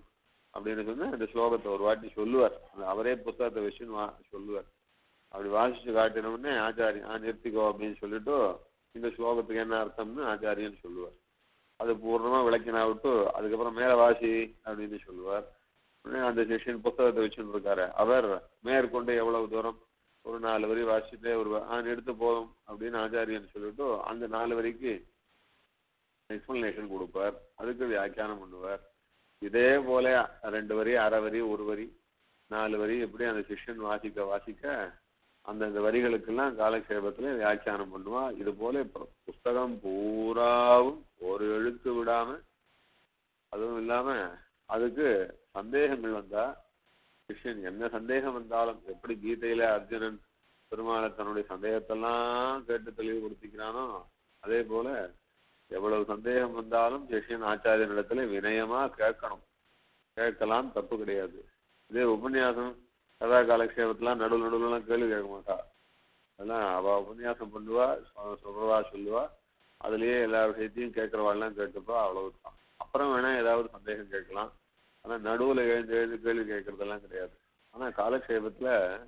அப்படின்னு சொன்னா இந்த ஸ்லோகத்தை ஒரு வாட்டி சொல்லுவார் அந்த அவரே புஸ்தகத்தை வச்சுன்னு வா சொல்லுவார் அப்படி வாசிச்சு காட்டின உடனே ஆச்சாரியன் ஆ நிறுத்திக்கோ அப்படின்னு சொல்லிட்டு இந்த ஸ்லோகத்துக்கு என்ன அர்த்தம்னு ஆச்சாரியன் சொல்லுவார் அது பூர்ணமா விளக்கினா விட்டு அதுக்கப்புறம் மேல வாசி அப்படின்னு சொல்லுவார் உடனே அந்த சிஷ்யன் புஸ்தகத்தை வச்சுட்டு இருக்காரு அவர் மேற்கொண்டு எவ்வளவு தூரம் ஒரு நாலு வரி வாசிச்சுட்டே வருவார் ஆ எடுத்து போதும் அப்படின்னு ஆச்சாரியன் சொல்லிட்டு அந்த நாலு வரிக்கு எக்ஸ்பிளனேஷன் கொடுப்பார் அதுக்கு வியாக்கியானம் பண்ணுவார் இதே போல ரெண்டு வரி அரை வரி ஒரு வரி நாலு வரி எப்படி அந்த சிஷ்யன் வாசிக்க வாசிக்க அந்தந்த வரிகளுக்கெல்லாம் காலக்ஷேபத்துல வியாக்கியானம் பண்ணுவா இது போல பு- புஸ்தகம் பூராவும் ஒரு எழுத்து விடாம அதுவும் இல்லாம அதுக்கு சந்தேகங்கள் வந்தா சிஷ்யன் என்ன சந்தேகம் வந்தாலும் எப்படி கீதையில அர்ஜுனன் பெருமாளை தன்னுடைய சந்தேகத்தெல்லாம் கேட்டு தெளிவுபடுத்திக்கிறானோ அதே போல எவ்வளவு சந்தேகம் வந்தாலும் சிஷ்யன் ஆச்சாரியனிடத்துல வினயமா கேட்கணும் கேட்கலாம் தப்பு கிடையாது இதே உபன்யாசம் கதா காலக்ஷேபத்தெல்லாம் நடுவு நடுவுலாம் கேள்வி கேட்க மாட்டா அதெல்லாம் அவ உபன்யாசம் பண்ணுவா சொ- சொல்றவா சொல்லுவா அதுலயே எல்லா விஷயத்தையும் கேட்கறவாள்லாம் கேட்டுப்பா அவ்வளவுதான் அப்புறம் வேணா ஏதாவது சந்தேகம் கேட்கலாம் ஆனா நடுவுல எழுந்து எழுந்து கேள்வி கேட்கறதெல்லாம் கிடையாது ஆனா காலக்ஷேபத்துல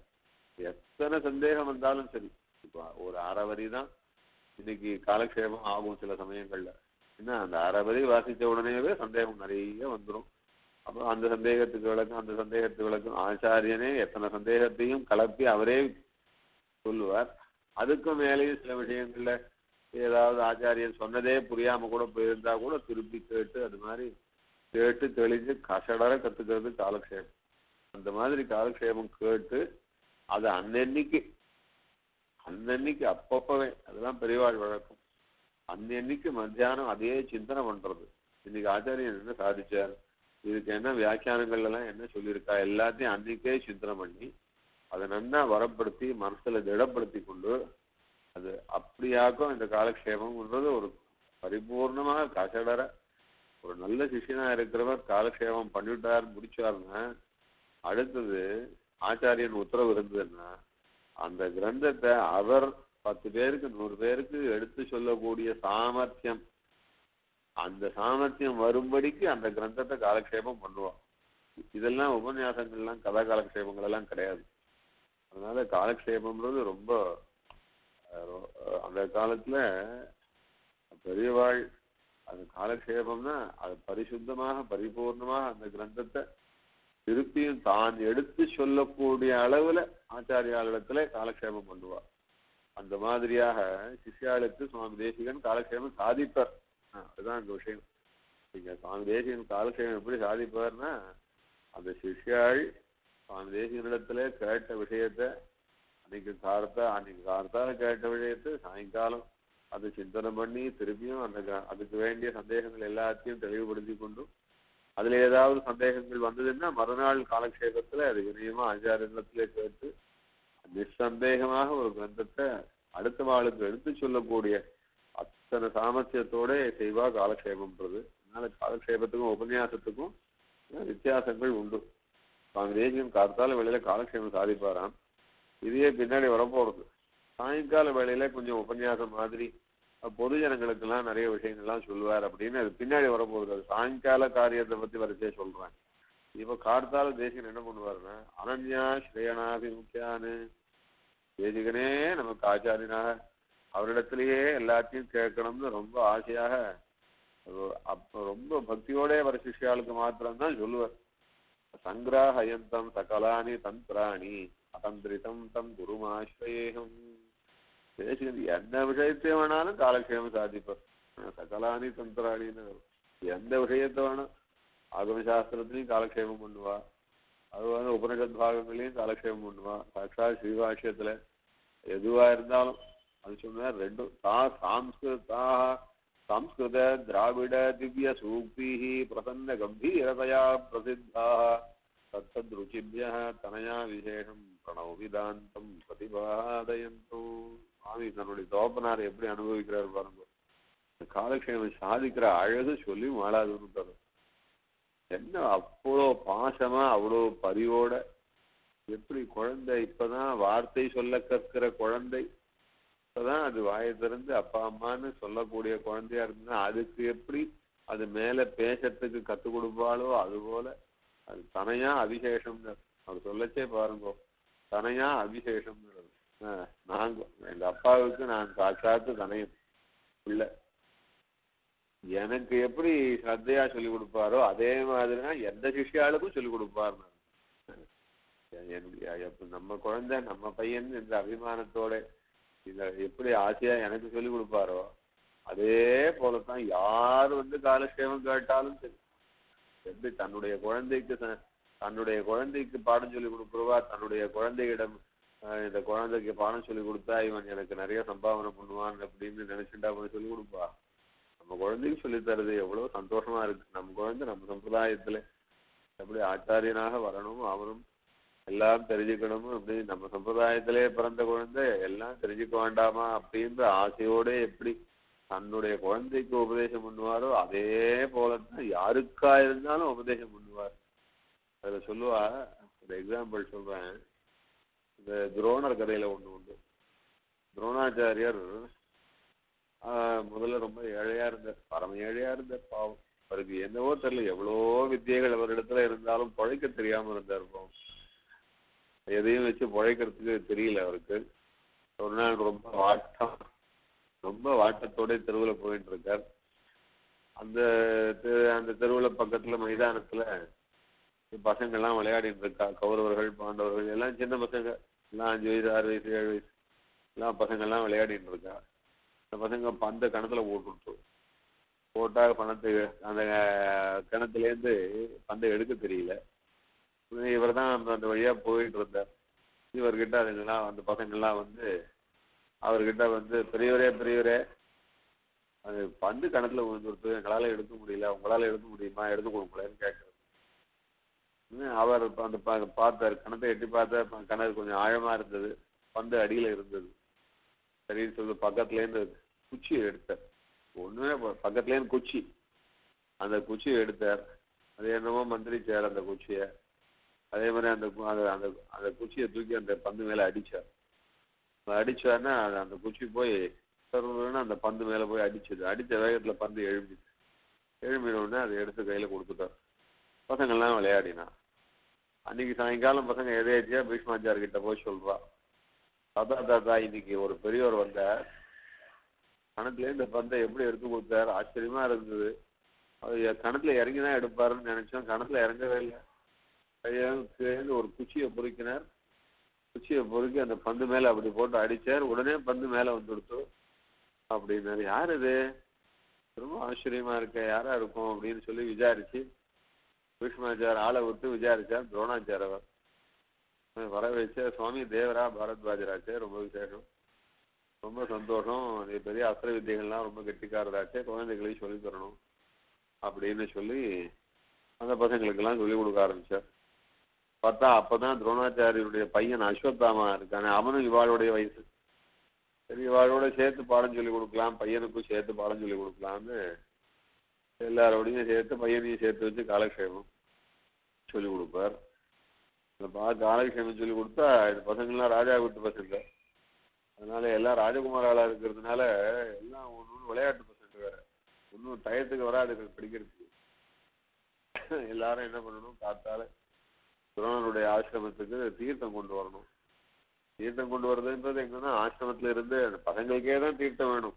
எத்தனை சந்தேகம் வந்தாலும் சரி இப்போ ஒரு அரை வரி தான் இன்னைக்கு காலக்ஷேபம் ஆகும் சில சமயங்கள்ல என்ன அந்த அரை வரி வாசிச்ச உடனேவே சந்தேகம் நிறைய வந்துரும் அப்புறம் அந்த சந்தேகத்துக்கு விளக்கம் அந்த சந்தேகத்துக்கு விளக்கம் ஆச்சாரியனே எத்தனை சந்தேகத்தையும் கலப்பி அவரே சொல்லுவார் அதுக்கும் மேலேயும் சில விஷயங்கள்ல ஏதாவது ஆச்சாரியன் சொன்னதே புரியாம கூட போயிருந்தா கூட திருப்பி கேட்டு அது மாதிரி கேட்டு தெளிஞ்சு கசடர கத்துக்கிறது காலக்ஷேபம் அந்த மாதிரி காலக்ஷேபம் கேட்டு அது அன்னன்னைக்கு அன்னன்னைக்கு அப்பப்பவே அதெல்லாம் பெரியவாள் வழக்கம் அன்னன்னைக்கு மத்தியானம் அதே சிந்தனை பண்றது இன்னைக்கு ஆச்சாரியன் என்ன சாதிச்சார் இதுக்கு என்ன வியாக்கியானங்கள் எல்லாம் என்ன சொல்லியிருக்கா எல்லாத்தையும் அன்னைக்கே சிந்தனை பண்ணி அதை நன்னா வரப்படுத்தி மனசுல திடப்படுத்தி கொண்டு அது அப்படியாக்கும் இந்த காலக்ஷேபம்ன்றது ஒரு பரிபூர்ணமாக கசடர ஒரு நல்ல சிஷ்யனா இருக்கிறவர் காலக்ஷேபம் பண்ணிவிட்டார் முடிச்சாருன்னா அடுத்தது ஆச்சாரியன் உத்தரவு இருந்ததுன்னா அந்த கிரந்தத்தை அவர் பத்து பேருக்கு நூறு பேருக்கு எடுத்து சொல்லக்கூடிய சாமர்த்தியம் அந்த சாமர்த்தியம் வரும்படிக்கு அந்த கிரந்தத்தை காலக்ஷேபம் பண்ணுவான் இதெல்லாம் உபன்யாசங்கள்லாம் கதா காலக்ஷேபங்கள் எல்லாம் கிடையாது அதனால காலக்ஷேபம்ன்றது ரொம்ப அஹ், ரொ- அஹ், அந்த காலத்துல பெரியவாள் அது காலக்ஷேபம்னா அது பரிசுத்தமாக பரிபூர்ணமாக அந்த கிரந்தத்தை திருப்பியும் தான் எடுத்து சொல்லக்கூடிய அளவுல ஆச்சாரியாளிடத்துல காலக்ஷேபம் பண்ணுவா அந்த மாதிரியாக சிஷ்யாளுக்கு சுவாமி தேசிகன் காலக்ஷேபம் சாதிப்பார் ஆ, அதுதான் இந்த விஷயம் நீங்க சுவாமி தேசிகன் காலக்ஷேபம் எப்படி சாதிப்பார்னா அந்த சிஷ்யாள் சுவாமி தேசிகனிடத்துல கேட்ட விஷயத்த அன்னைக்கு காலத்தா அன்னைக்கு காலத்தால கேட்ட விஷயத்த சாயங்காலம் அதை சிந்தனை பண்ணி திருப்பியும் அந்த க- அதுக்கு வேண்டிய சந்தேகங்கள் எல்லாத்தையும் தெளிவுபடுத்தி கொண்டு அதுல ஏதாவது சந்தேகங்கள் வந்ததுன்னா மறுநாள் காலக்ஷேபத்துல அது வினயமா ஆச்சாரியத்திலே கேட்டு நிசந்தேகமாக ஒரு கிரந்தத்தை அடுத்த நாளுக்கு எடுத்து சொல்லக்கூடிய அத்தனை சாமர்த்தியத்தோட செய்வா காலக்ஷேபம்ன்றது அதனால காலக்ஷேபத்துக்கும் உபன்யாசத்துக்கும் அஹ், வித்தியாசங்கள் உண்டு சுவாமி தேசியம் கார்த்தால வேளையில காலக்ஷேபம் சாதிப்பாராம் இதையே பின்னாடி வரப்போறது சாயங்கால வேளையில கொஞ்சம் உபன்யாசம் மாதிரி அஹ், பொது ஜனங்களுக்கெல்லாம் நிறைய விஷயங்கள்லாம் சொல்லுவார் அப்படின்னு அது பின்னாடி வரப்போகுது அது சாயங்கால காரியத்தை பத்தி வரிசையா சொல்றேன் இப்ப கார்த்தால தேசிகன் என்ன பண்ணுவாருன்னா அனன்யா ஸ்ரேயனாபிமுக்கியானு தேசிகனே நமக்கு ஆச்சாரியனாக அவரிடத்திலேயே எல்லாத்தையும் கேட்கணும்னு ரொம்ப ஆசையாக அஹ், அப்ப ரொம்ப பக்தியோட வர சிஷ்யாளுக்கு மாத்திரம்தான் சொல்லுவார் சங்கிராஹயந்தம் சகலானி தந்திராணி அதந்திரிதம் தம் குருமாஸ்ரயேகம் தேசிகன் எந்த விஷயத்தை வேணாலும் காலக்ஷேமம் சாதிப்பார் அஹ் சகலானி தந்திராணின்னு வரும். எந்த விஷயத்தை வேணும் ஆகம சாஸ்திரத்திலையும் காலக்ஷேபம் பண்ணுவா அது வந்து உபனிஷத் பாகங்களையும் காலக்ஷேபம் பண்ணுவா சாட்சாத் ஸ்ரீபாஷ்யத்துல எதுவா இருந்தாலும் அது சொன்னார் ரெண்டும் தா சாம்ஸ்கிருதா சம்ஸ்கிருத திராவிட திவ்ய சூக்தி பிரசன்ன கம்பீரதையா பிரசித்தா தத்தத் ருச்சிபிய தனயா விசேஷம் பிரணவ விதாந்தம் பிரதிபாதயந்தோ சுவாமி தன்னுடைய தோப்பனார் எப்படி அனுபவிக்கிறார் பாருங்க இந்த காலக்ஷேமம் சாதிக்கிற அழகு சொல்லி மாளாதுன்னு தரும் என்ன அவ்வளோ பாசமா அவ்வளோ பரிவோட எப்படி குழந்தை இப்பதான் வார்த்தை சொல்ல கற்கிற குழந்தை இப்பதான் அது வாயை திறந்து அப்பா அம்மான்னு சொல்லக்கூடிய குழந்தையா இருந்தா அதுக்கு எப்படி அது மேல பேசறதுக்கு கத்து கொடுப்பாளோ அது போல அது தனையா அபிசேஷம்னு அவர் சொல்லச்சே பாருங்க தனையா அபிசேஷம்ங்கிறது ஆஹ் நாங்க எங்க அப்பாவுக்கு நான் சாட்சாத்து தனையன் பிள்ளை எனக்கு எப்படி ஸ்ரத்தையா சொல்லி கொடுப்பாரோ அதே மாதிரி தான் எந்த சிஷ்யாளுக்கும் சொல்லி கொடுப்பார் என்னுடைய எப்ப நம்ம குழந்தை நம்ம பையன் என்ற அபிமானத்தோட இத எப்படி ஆசையா எனக்கு சொல்லி கொடுப்பாரோ அதே போலத்தான் யார் வந்து காலக்ஷேமம் கேட்டாலும் சரி எப்படி தன்னுடைய குழந்தைக்கு த- தன்னுடைய குழந்தைக்கு பாடம் சொல்லி கொடுக்குறவா தன்னுடைய குழந்தையிடம் ஆஹ் இந்த குழந்தைக்கு பாடம் சொல்லி கொடுத்தா இவன் எனக்கு நிறைய சம்பாவனை பண்ணுவான் அப்படின்னு நினைச்சுட்டா அவன் சொல்லி கொடுப்பா நம்ம குழந்தைக்கு சொல்லி தருது எவ்வளவு சந்தோஷமா இருக்கு நம்ம குழந்தை நம்ம சம்பிரதாயத்துல எப்படி ஆச்சாரியனாக வரணும் அவனும் எல்லாம் தெரிஞ்சுக்கணும் அப்படி நம்ம சம்பிரதாயத்திலே பிறந்த குழந்தை எல்லாம் தெரிஞ்சுக்க வேண்டாமா அப்படின்ற ஆசையோட எப்படி தன்னுடைய குழந்தைக்கு உபதேசம் பண்ணுவாரோ அதே போலத்தான் யாருக்கா இருந்தாலும் உபதேசம் பண்ணுவார் அதுல சொல்லுவா ஒரு எக்ஸாம்பிள் சொல்றேன் இந்த துரோணர் கதையில ஒண்ணு உண்டு துரோணாச்சாரியர் ஆஹ் முதல்ல ரொம்ப ஏழையா இருந்தார் பரம ஏழையா இருந்தார் பாவம் அவருக்கு என்னவோ தெரியல எவ்வளோ வித்தியைகள் அவரிடத்துல இருந்தாலும் பழைக்க தெரியாம இருந்தார் பாவம் எதையும் வச்சு பழைக்கிறதுக்கு தெரியல அவருக்கு ஒரு நாள் ரொம்ப வாட்டம் ரொம்ப வாட்டத்தோட தெருவுல போயிட்டு இருக்கார் அந்த தெ- அந்த தெருவுல பக்கத்துல மைதானத்துல பசங்க எல்லாம் விளையாடிட்டு இருக்கா கௌரவர்கள் பாண்டவர்கள் எல்லாம் சின்ன பசங்க எல்லாம் அஞ்சு வயசு ஆறு வயசு ஏழு வயசு எல்லாம் பசங்க எல்லாம் விளையாடிட்டு இருக்கா அந்த பசங்க பந்த கிணத்துல போட்டுட்டு போட்டா பணத்தை அந்த கிணத்துல இருந்து பந்தை எடுக்க தெரியல இவர் தான் அந்த அந்த வழியா போயிட்டு இருந்தார் இவர்கிட்ட அதுங்கெல்லாம் அந்த பசங்கள்லாம் வந்து அவர்கிட்ட வந்து பெரியவரே பெரியவரே அது பந்து கணத்துல விழுந்துருத்து எங்களால எடுக்க முடியல உங்களால எடுக்க முடியுமா எடுத்து கொடுக்கலன்னு கேட்கறது உடனே அவர் இப்ப அந்த பா- பார்த்தாரு கணத்தை எட்டி பார்த்தார் ப- கிணறு கொஞ்சம் ஆழமா இருந்தது பந்து அடியில இருந்தது சரின்னு சொல்லி பக்கத்துல இருந்து குச்சியை எடுத்தார் ஒண்ணுமே ப- பக்கத்துல இருந்து குச்சி அந்த குச்சியை எடுத்தார் அது என்னமோ மந்திரிச்சார் அந்த குச்சியை அதே மாதிரி அந்த கு- அந்த அந்த அந்த குச்சியை தூக்கி அந்த பந்து மேல அடிச்சார் அடிச்சாருன்னா அது அந்த குச்சி போய் சர்வன்னு அந்த பந்து மேல போய் அடிச்சது அடிச்ச வேகத்துல பந்து எழும்பிச்சு எழும்பின உடனே அதை எடுத்து கையில கொடுத்துட்டார் பசங்கள்லாம் விளையாடினா அன்னைக்கு சாயங்காலம் பசங்க எதேச்சியா பீஷ்மாச்சார் கிட்ட போய் சொல்றா தாத்தா தாத்தா இன்னைக்கு ஒரு பெரியவர் வந்தார் கணத்துல இந்த பந்தை எப்படி எடுத்து கொடுத்தார் ஆச்சரியமா இருந்தது அவர் எ- கணத்துல இறங்கி தான் எடுப்பாருன்னு நினைச்சோம் கணத்துல இறங்கவே இல்லை கையிலேருந்து ஒரு குச்சியை பொறுக்கினார் குச்சியை பொறுக்கி அந்த பந்து மேல அப்படி போட்டு அடிச்சார் உடனே பந்து மேல வந்துடுத்து அப்படின்னாரு யார் இது ரொம்ப ஆச்சரியமா இருக்க யாரா இருக்கும் அப்படின்னு சொல்லி விசாரிச்சு பீஷ்மாச்சார் ஆளை விட்டு விசாரிச்சார் துரோணாச்சார் அவர் அவர் வர வச்ச சுவாமி தேவரா பாரத்வாஜராச்சே ரொம்ப விசேஷம் ரொம்ப சந்தோஷம் நீ பெரிய அஸ்திர வித்தியங்கள்லாம் ரொம்ப கெட்டிக்காரராச்சே குழந்தைகளையும் சொல்லித் தரணும் அப்படின்னு சொல்லி அந்த பசங்களுக்கெல்லாம் சொல்லிக் கொடுக்க ஆரம்பிச்சார் பார்த்தா அப்பதான் துரோணாச்சாரியருடைய பையன் அஸ்வத்தாமா இருக்கானே அவனும் இவாளுடைய வயசு சரி இவாளோட சேர்த்து பாடம் சொல்லி கொடுக்கலாம் பையனுக்கும் சேர்த்து பாடம் சொல்லி கொடுக்கலாம்னு எல்லாரோடையும் சேர்த்து பையனையும் சேர்த்து வச்சு காலக்ஷேமம் சொல்லி கொடுப்பார் இந்த பா காலக்ஷேமம் சொல்லி கொடுத்தா இந்த பசங்கள்லாம் ராஜா வீட்டு பசங்க அதனால எல்லாம் ராஜகுமாராளா இருக்கிறதுனால எல்லாம் ஒன்று ஒன்று விளையாட்டு பசங்க வேற ஒன்றும் டயத்துக்கு வராது படிக்கிறதுக்கு எல்லாரும் என்ன பண்ணணும் காத்தால துரோணருடைய ஆசிரமத்துக்கு தீர்த்தம் கொண்டு வரணும் தீர்த்தம் கொண்டு வர்றதுன்றது எங்கன்னா ஆசிரமத்துல இருந்து அந்த பசங்களுக்கே தான் தீர்த்தம் வேணும்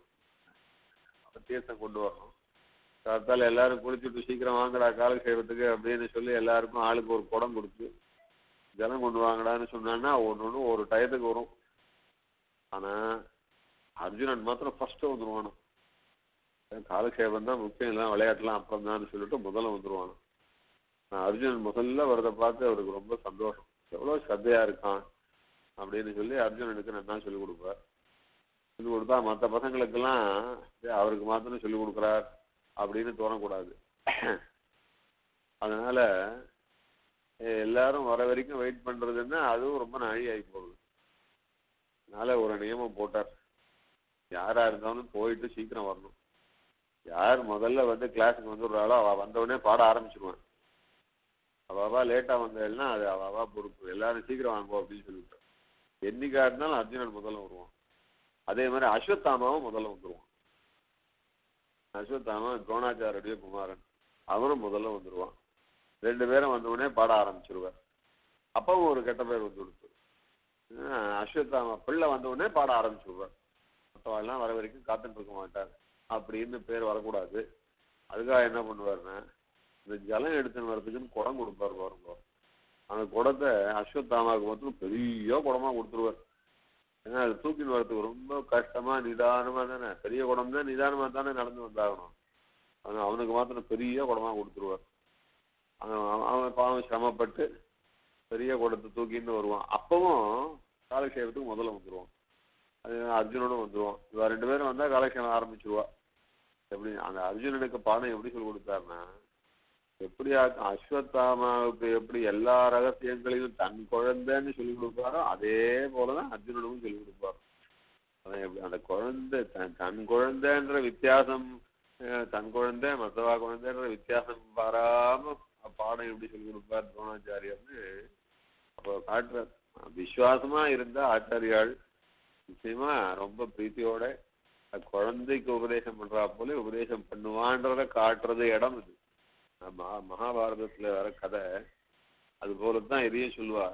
அப்ப தீர்த்தம் கொண்டு வரணும் காத்தால எல்லாரும் குளிச்சுட்டு சீக்கிரம் வாங்கடா காலை செய்யறதுக்கு அப்படின்னு சொல்லி எல்லாருக்கும் ஆளுக்கு ஒரு குடம் கொடுத்து ஜலம் கொண்டு வாங்கடான்னு சொன்னான்னா ஒன்று ஒன்று ஒரு டயத்துக்கு வரும் ஆனா அர்ஜுனன் மாத்திரம் ஃபர்ஸ்ட் வந்துருவானோ காலக்ஷேபம் தான் முக்கியம் இல்லை விளையாட்டுலாம் அப்புறம் தான் சொல்லிட்டு முதல்ல வந்துருவானோ நான் அர்ஜுனன் முதல்ல வரதை பார்த்து அவருக்கு ரொம்ப சந்தோஷம் எவ்வளோ ஸ்ரத்தையா இருக்கான் அப்படின்னு சொல்லி அர்ஜுனனுக்கு நல்லா சொல்லிக் கொடுப்பார் சொல்லிக் கொடுத்தா மற்ற பசங்களுக்கெல்லாம் "டேய், அவருக்கு மாத்திரம் சொல்லிக் கொடுக்குறார் அப்படின்னு தோணக்கூடாது அதனால எ- எல்லாரும் வர வரைக்கும் வெயிட் பண்றதுன்னா அதுவும் ரொம்ப நாழி ஆகி போகுது அதனால ஒரு நியமம் போட்டார் யாரா இருந்தாலும் போயிட்டு சீக்கிரம் வரணும் யார் முதல்ல வந்து கிளாஸுக்கு வந்துடுறாளோ அவ வந்த உடனே பாட ஆரம்பிச்சிருவான் அவாவா லேட்டா வந்தேன்னா அது அவாவா பொறுப்பு எல்லாரும் சீக்கிரம் வாங்குவோம் அப்படின்னு சொல்லிவிட்டோம் என்னைக்கா இருந்தாலும் அர்ஜுனன் முதல்ல வருவான் அதே மாதிரி அஸ்வத்தாமாவும் முதல்ல வந்துருவான் அஸ்வத்தாமா துரோணாச்சாரியுடைய குமாரன் அவனும் முதல்ல வந்துருவான் ரெண்டு பேரும் வந்த உடனே பாட ஆரம்பிச்சிருவார் அப்பவும் ஒரு கெட்ட பேர் வந்து கொடுத்து அஸ்வத்தாம பிள்ளை வந்த உடனே பாட ஆரம்பிச்சிருவார் மற்றவாள்லாம் வர வரைக்கும் காத்துட்டு இருக்க மாட்டார் அப்படின்னு பேர் வரக்கூடாது அதுக்காக என்ன பண்ணுவாருன்னா இந்த ஜலம் எடுத்துன்னு வரதுக்குன்னு குடம் கொடுப்பாரு பாருங்க அந்த குடத்தை அஸ்வத்தாமாவுக்கு மட்டும் பெரிய குடமா கொடுத்துருவார் ஏன்னா அது தூக்கின்னு வரதுக்கு ரொம்ப கஷ்டமா நிதானமா தானே பெரிய குடம் தான் நிதானமா தானே நடந்து வந்தாகணும் அது அவனுக்கு மாத்திரம் பெரிய குடமா கொடுத்துருவார் அவன் அவன் பாவம் சிரமப்பட்டு பெரிய குடத்தை தூக்கின்னு வருவான் அப்பவும் காலக்ஷேபத்துக்கு முதல்ல வந்துருவான் அது அர்ஜுனனும் வந்துருவான் இவ ரெண்டு பேரும் வந்தா காலக்ஷேபம் ஆரம்பிச்சிருவா எப்படி அந்த அர்ஜுனனுக்கு பாடம் எப்படி சொல்லி கொடுத்தாருன்னா எப்படி அ- அஸ்வத்தாமாவுக்கு எப்படி எல்லா ரகசியங்களையும் தன் குழந்தைன்னு சொல்லி கொடுப்பாரோ அதே போலதான் அர்ஜுனனுக்கும் சொல்லி கொடுப்பாரு அதான் எப்படி அந்த குழந்தை தன் தன் குழந்தைன்ற வித்தியாசம் அஹ், தன் குழந்தை மற்றவா குழந்தைன்ற வித்தியாசம் பாராம பாடம் எப்படி சொல்லி கொடுப்பார் துரோணாச்சாரியர்னு அப்போ காட்டுறார் விசுவாசமா இருந்த ஆச்சாரியாள் நிச்சயமா ரொம்ப பிரீத்தியோட அந்த குழந்தைக்கு உபதேசம் பண்றா போல உபதேசம் பண்ணுவான்றத காட்டுறது இடம் இது மகா- மகாபாரதத்துல வர கதை அது போலத்தான் இதையும் சொல்லுவா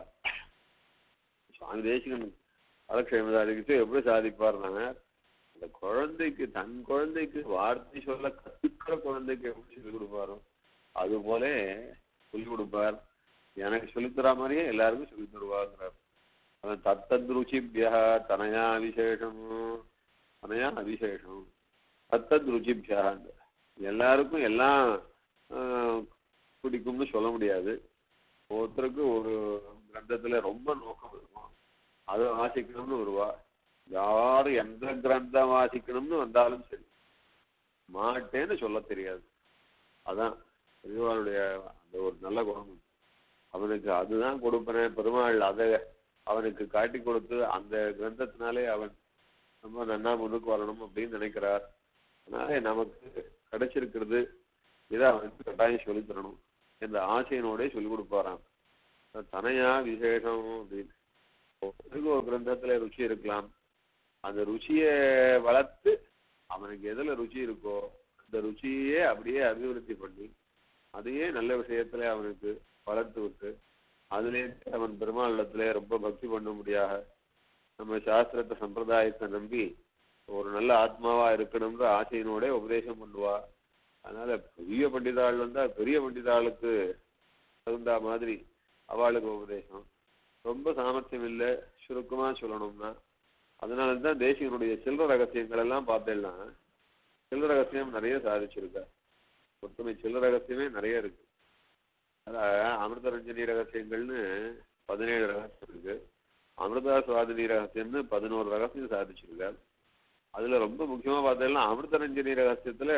சுவாமி தேசிகன் அலட்சேமதாரிக்கிட்டு எப்படி சாதிப்பாருனாங்க அந்த குழந்தைக்கு தன் குழந்தைக்கு வார்த்தை சொல்ல கத்துக்கிற குழந்தைக்கு எப்படி சொல்லிக் கொடுப்பாரோ அது போல சொல்லிக் கொடுப்பார் எனக்கு சொல்லித்தர மாதிரியே எல்லாருக்கும் சொல்லித் தருவாங்கிறார் அவன் தத்தத் ருச்சிபியா தனயா விசேஷம் தனயா அவிசேஷம் தத்தத் ருச்சிபியா எல்லாருக்கும் எல்லாம் ஆஹ், பிடிக்கும்னு சொல்ல முடியாது ஒருத்தருக்கு ஒரு கிரந்தத்துல ரொம்ப நோக்கம் இருக்கும் அதை வாசிக்கணும்னு வருவா யாரு எந்த கிரந்தம் வாசிக்கணும்னு வந்தாலும் சரி மாட்டேன்னு சொல்ல தெரியாது அதான் பெரியவாளுடைய அந்த ஒரு நல்ல குணம் அவனுக்கு அதுதான் கொடுப்பேன் பெருமாள் அதை அவனுக்கு காட்டி கொடுத்து அந்த கிரந்தத்தினாலே அவன் ரொம்ப நன்னா முன்னுக்கு வரணும் அப்படின்னு நினைக்கிறார் அதனால நமக்கு கிடைச்சிருக்கிறது இதை அவனுக்கு கட்டாயம் சொல்லித் தரணும் என்ற ஆசையினோட சொல்லிக் கொடுப்பாராம் தனையா விசேஷம் அப்படின்னு ஒவ்வொருத்தருக்கும் ஒரு கிரந்தத்துல ருச்சி இருக்கலாம் அந்த ருச்சியை வளர்த்து அவனுக்கு எதுல ருச்சி இருக்கோ அந்த ருச்சியே அப்படியே அபிவிருத்தி பண்ணி அதையே நல்ல விஷயத்துல அவனுக்கு வளர்த்து விட்டு அதுலேயே அவன் பெருமாளிடத்துல ரொம்ப பக்தி பண்ண முடியாக நம்ம சாஸ்திரத்தை சம்பிரதாயத்தை நம்பி ஒரு நல்ல ஆத்மாவா இருக்கணும்ன்ற ஆசையினோட உபதேசம் பண்ணுவா அதனால பெரிய பண்டிதாள் வந்தா பெரிய பண்டிதாளுக்கு தகுந்த மாதிரி அவளுக்கு உபதேசம் ரொம்ப சாமர்த்தியம் இல்லை சுருக்கமா சொல்லணும்னா அதனால தான் தேசியனுடைய செல்வ ரகசியங்கள் எல்லாம் பார்த்தேன்னா செல்வ ரகசியம் நிறைய சாதிச்சிருக்கா ஒற்றுமை செல்வ ரகசியமே நிறைய இருக்கு அதான் அமிர்தரஞ்சனி ரகசியங்கள்னு பதினேழு ரகசியம் இருக்கு அமிர்தா சுவாதினி ரகசியம்னு பதினோரு ரகசியம் சாதிச்சிருக்கார் அதுல ரொம்ப முக்கியமா பார்த்தீங்கன்னா அமிர்தரஞ்சனி ரகசியத்துல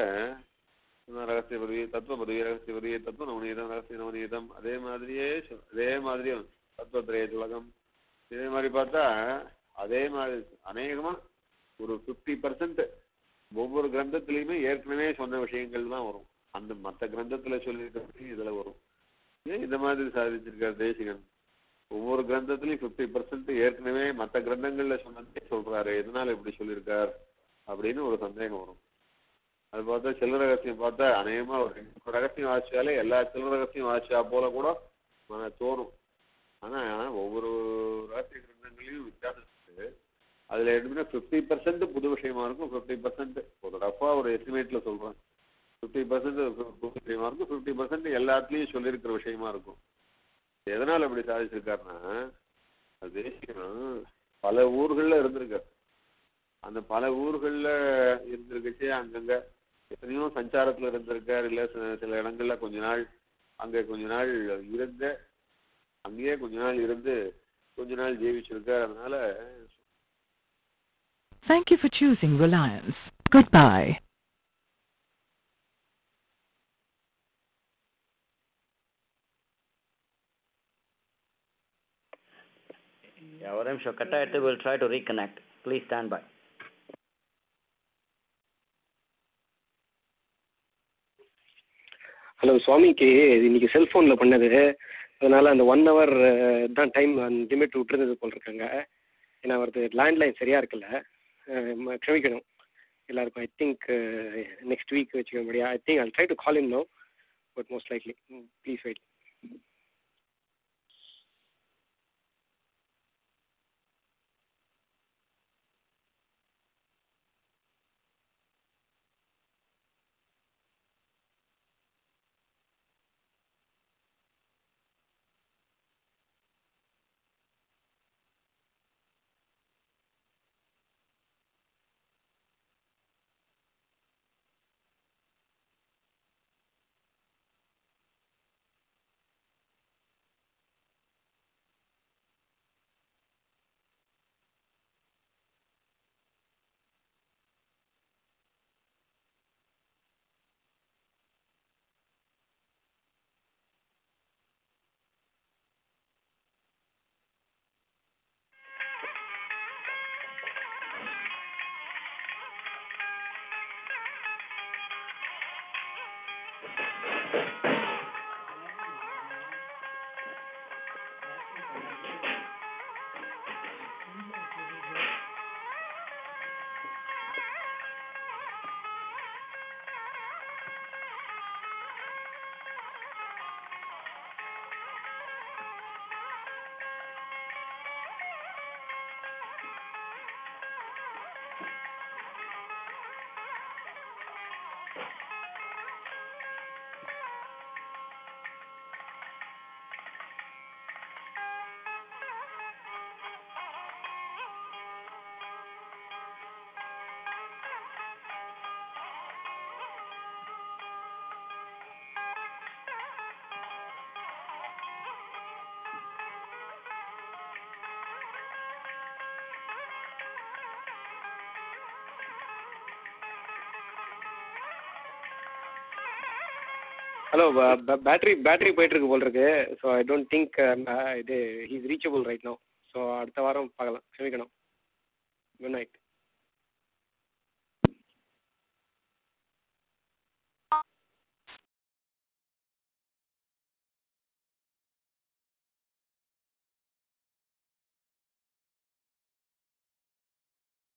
ரகசிய பதவி தத்துவ பதவி ரகசிய பதவி தத்துவ நவநீதம் ரகசிய நவநீதம் அதே மாதிரியே சொ- அதே மாதிரியும் தத்துவத்திரைய திலகம் இதே மாதிரி பார்த்தா அதே மாதிரி அநேகமா ஒரு ஃபிஃப்டி பர்சன்ட் ஒவ்வொரு கிரந்தத்திலையுமே ஏற்கனவே சொன்ன விஷயங்கள் தான் வரும் அந்த மற்ற கிரந்தத்துல சொல்லியிருக்க இதுல வரும் ஏன் இந்த மாதிரி சாதிச்சிருக்கார் தேசிகன் ஒவ்வொரு கிரந்தத்திலையும் ஃபிஃப்டி பர்சன்ட் ஏற்கனவே மற்ற கிரந்தங்கள்ல சொன்னதே சொல்றாரு எதனால இப்படி சொல்லியிருக்கார் அப்படின்னு ஒரு சந்தேகம் வரும் அது பார்த்தா செல்வ ரகசியம் பார்த்தா அநேகமா ஒரு ரெண்டு ரகசியம் வாசிச்சாலே எல்லா செல்வ ரகசியம் வாசிச்சா போல கூட மன தோணும் ஆனா ஒவ்வொரு ரகசிய கிரந்தங்களையும் வித்தியாசம் இருக்கு அதுல எப்படின்னா ஃபிஃப்டி பர்சன்ட் புது விஷயமா இருக்கும் ஃபிஃப்டி பர்சன்ட் ஒரு ரஃபா ஒரு எஸ்டிமேட்ல சொல்றேன் ஃபிஃப்டி பர்சன்ட் புது விஷயமா இருக்கும் ஃபிஃப்டி பர்சன்ட் எல்லாத்துலயும் சொல்லியிருக்கிற விஷயமா இருக்கும் எதனால அப்படி சாதிச்சிருக்காருன்னா அது தேசிகனும் பல ஊர்கள்ல இருந்திருக்காரு அந்த பல ஊர்கள்ல இருந்திருக்கச்சே அங்கங்க எத்தனையோ சஞ்சாரத்துல இருந்திருக்காரு இல்ல சில- சில இடங்கள்ல கொஞ்ச நாள் அங்க கொஞ்ச நாள் இருந்த அங்கேயே கொஞ்ச நாள் இருந்து கொஞ்ச நாள் ஜீவிச்சிருக்காரு அதனால Thank you for choosing Reliance. Goodbye. Yeah, ஒரு நிமிஷம் கட் ஆயிட்டு will try to reconnect please stand by hello சுவாமிக்கு இது இன்னைக்கு செல்ஃபோனில் பண்ணது அதனால அந்த ஒன் ஹவர் தான் டைம் லிமிட் விட்டுருந்தது போல் இருக்காங்க ஏன்னா அவரது லேண்ட்லைன் சரியாக இருக்குல்ல அஹ் ம- க்ஷமிக்கணும் எல்லாருக்கும் ஐ திங்க் நெக்ஸ்ட் வீக் வச்சுக்க முடியாது I think I try to call in no but most likely please wait hello battery battery போயிட்டுருக்கு போல் இருக்கு ஸோ ஐ டோன்ட் திங்க் இது he's reachable right no so அடுத்த வாரம் பார்க்கலாம் க்ஷமிக்கணும் குட் நைட்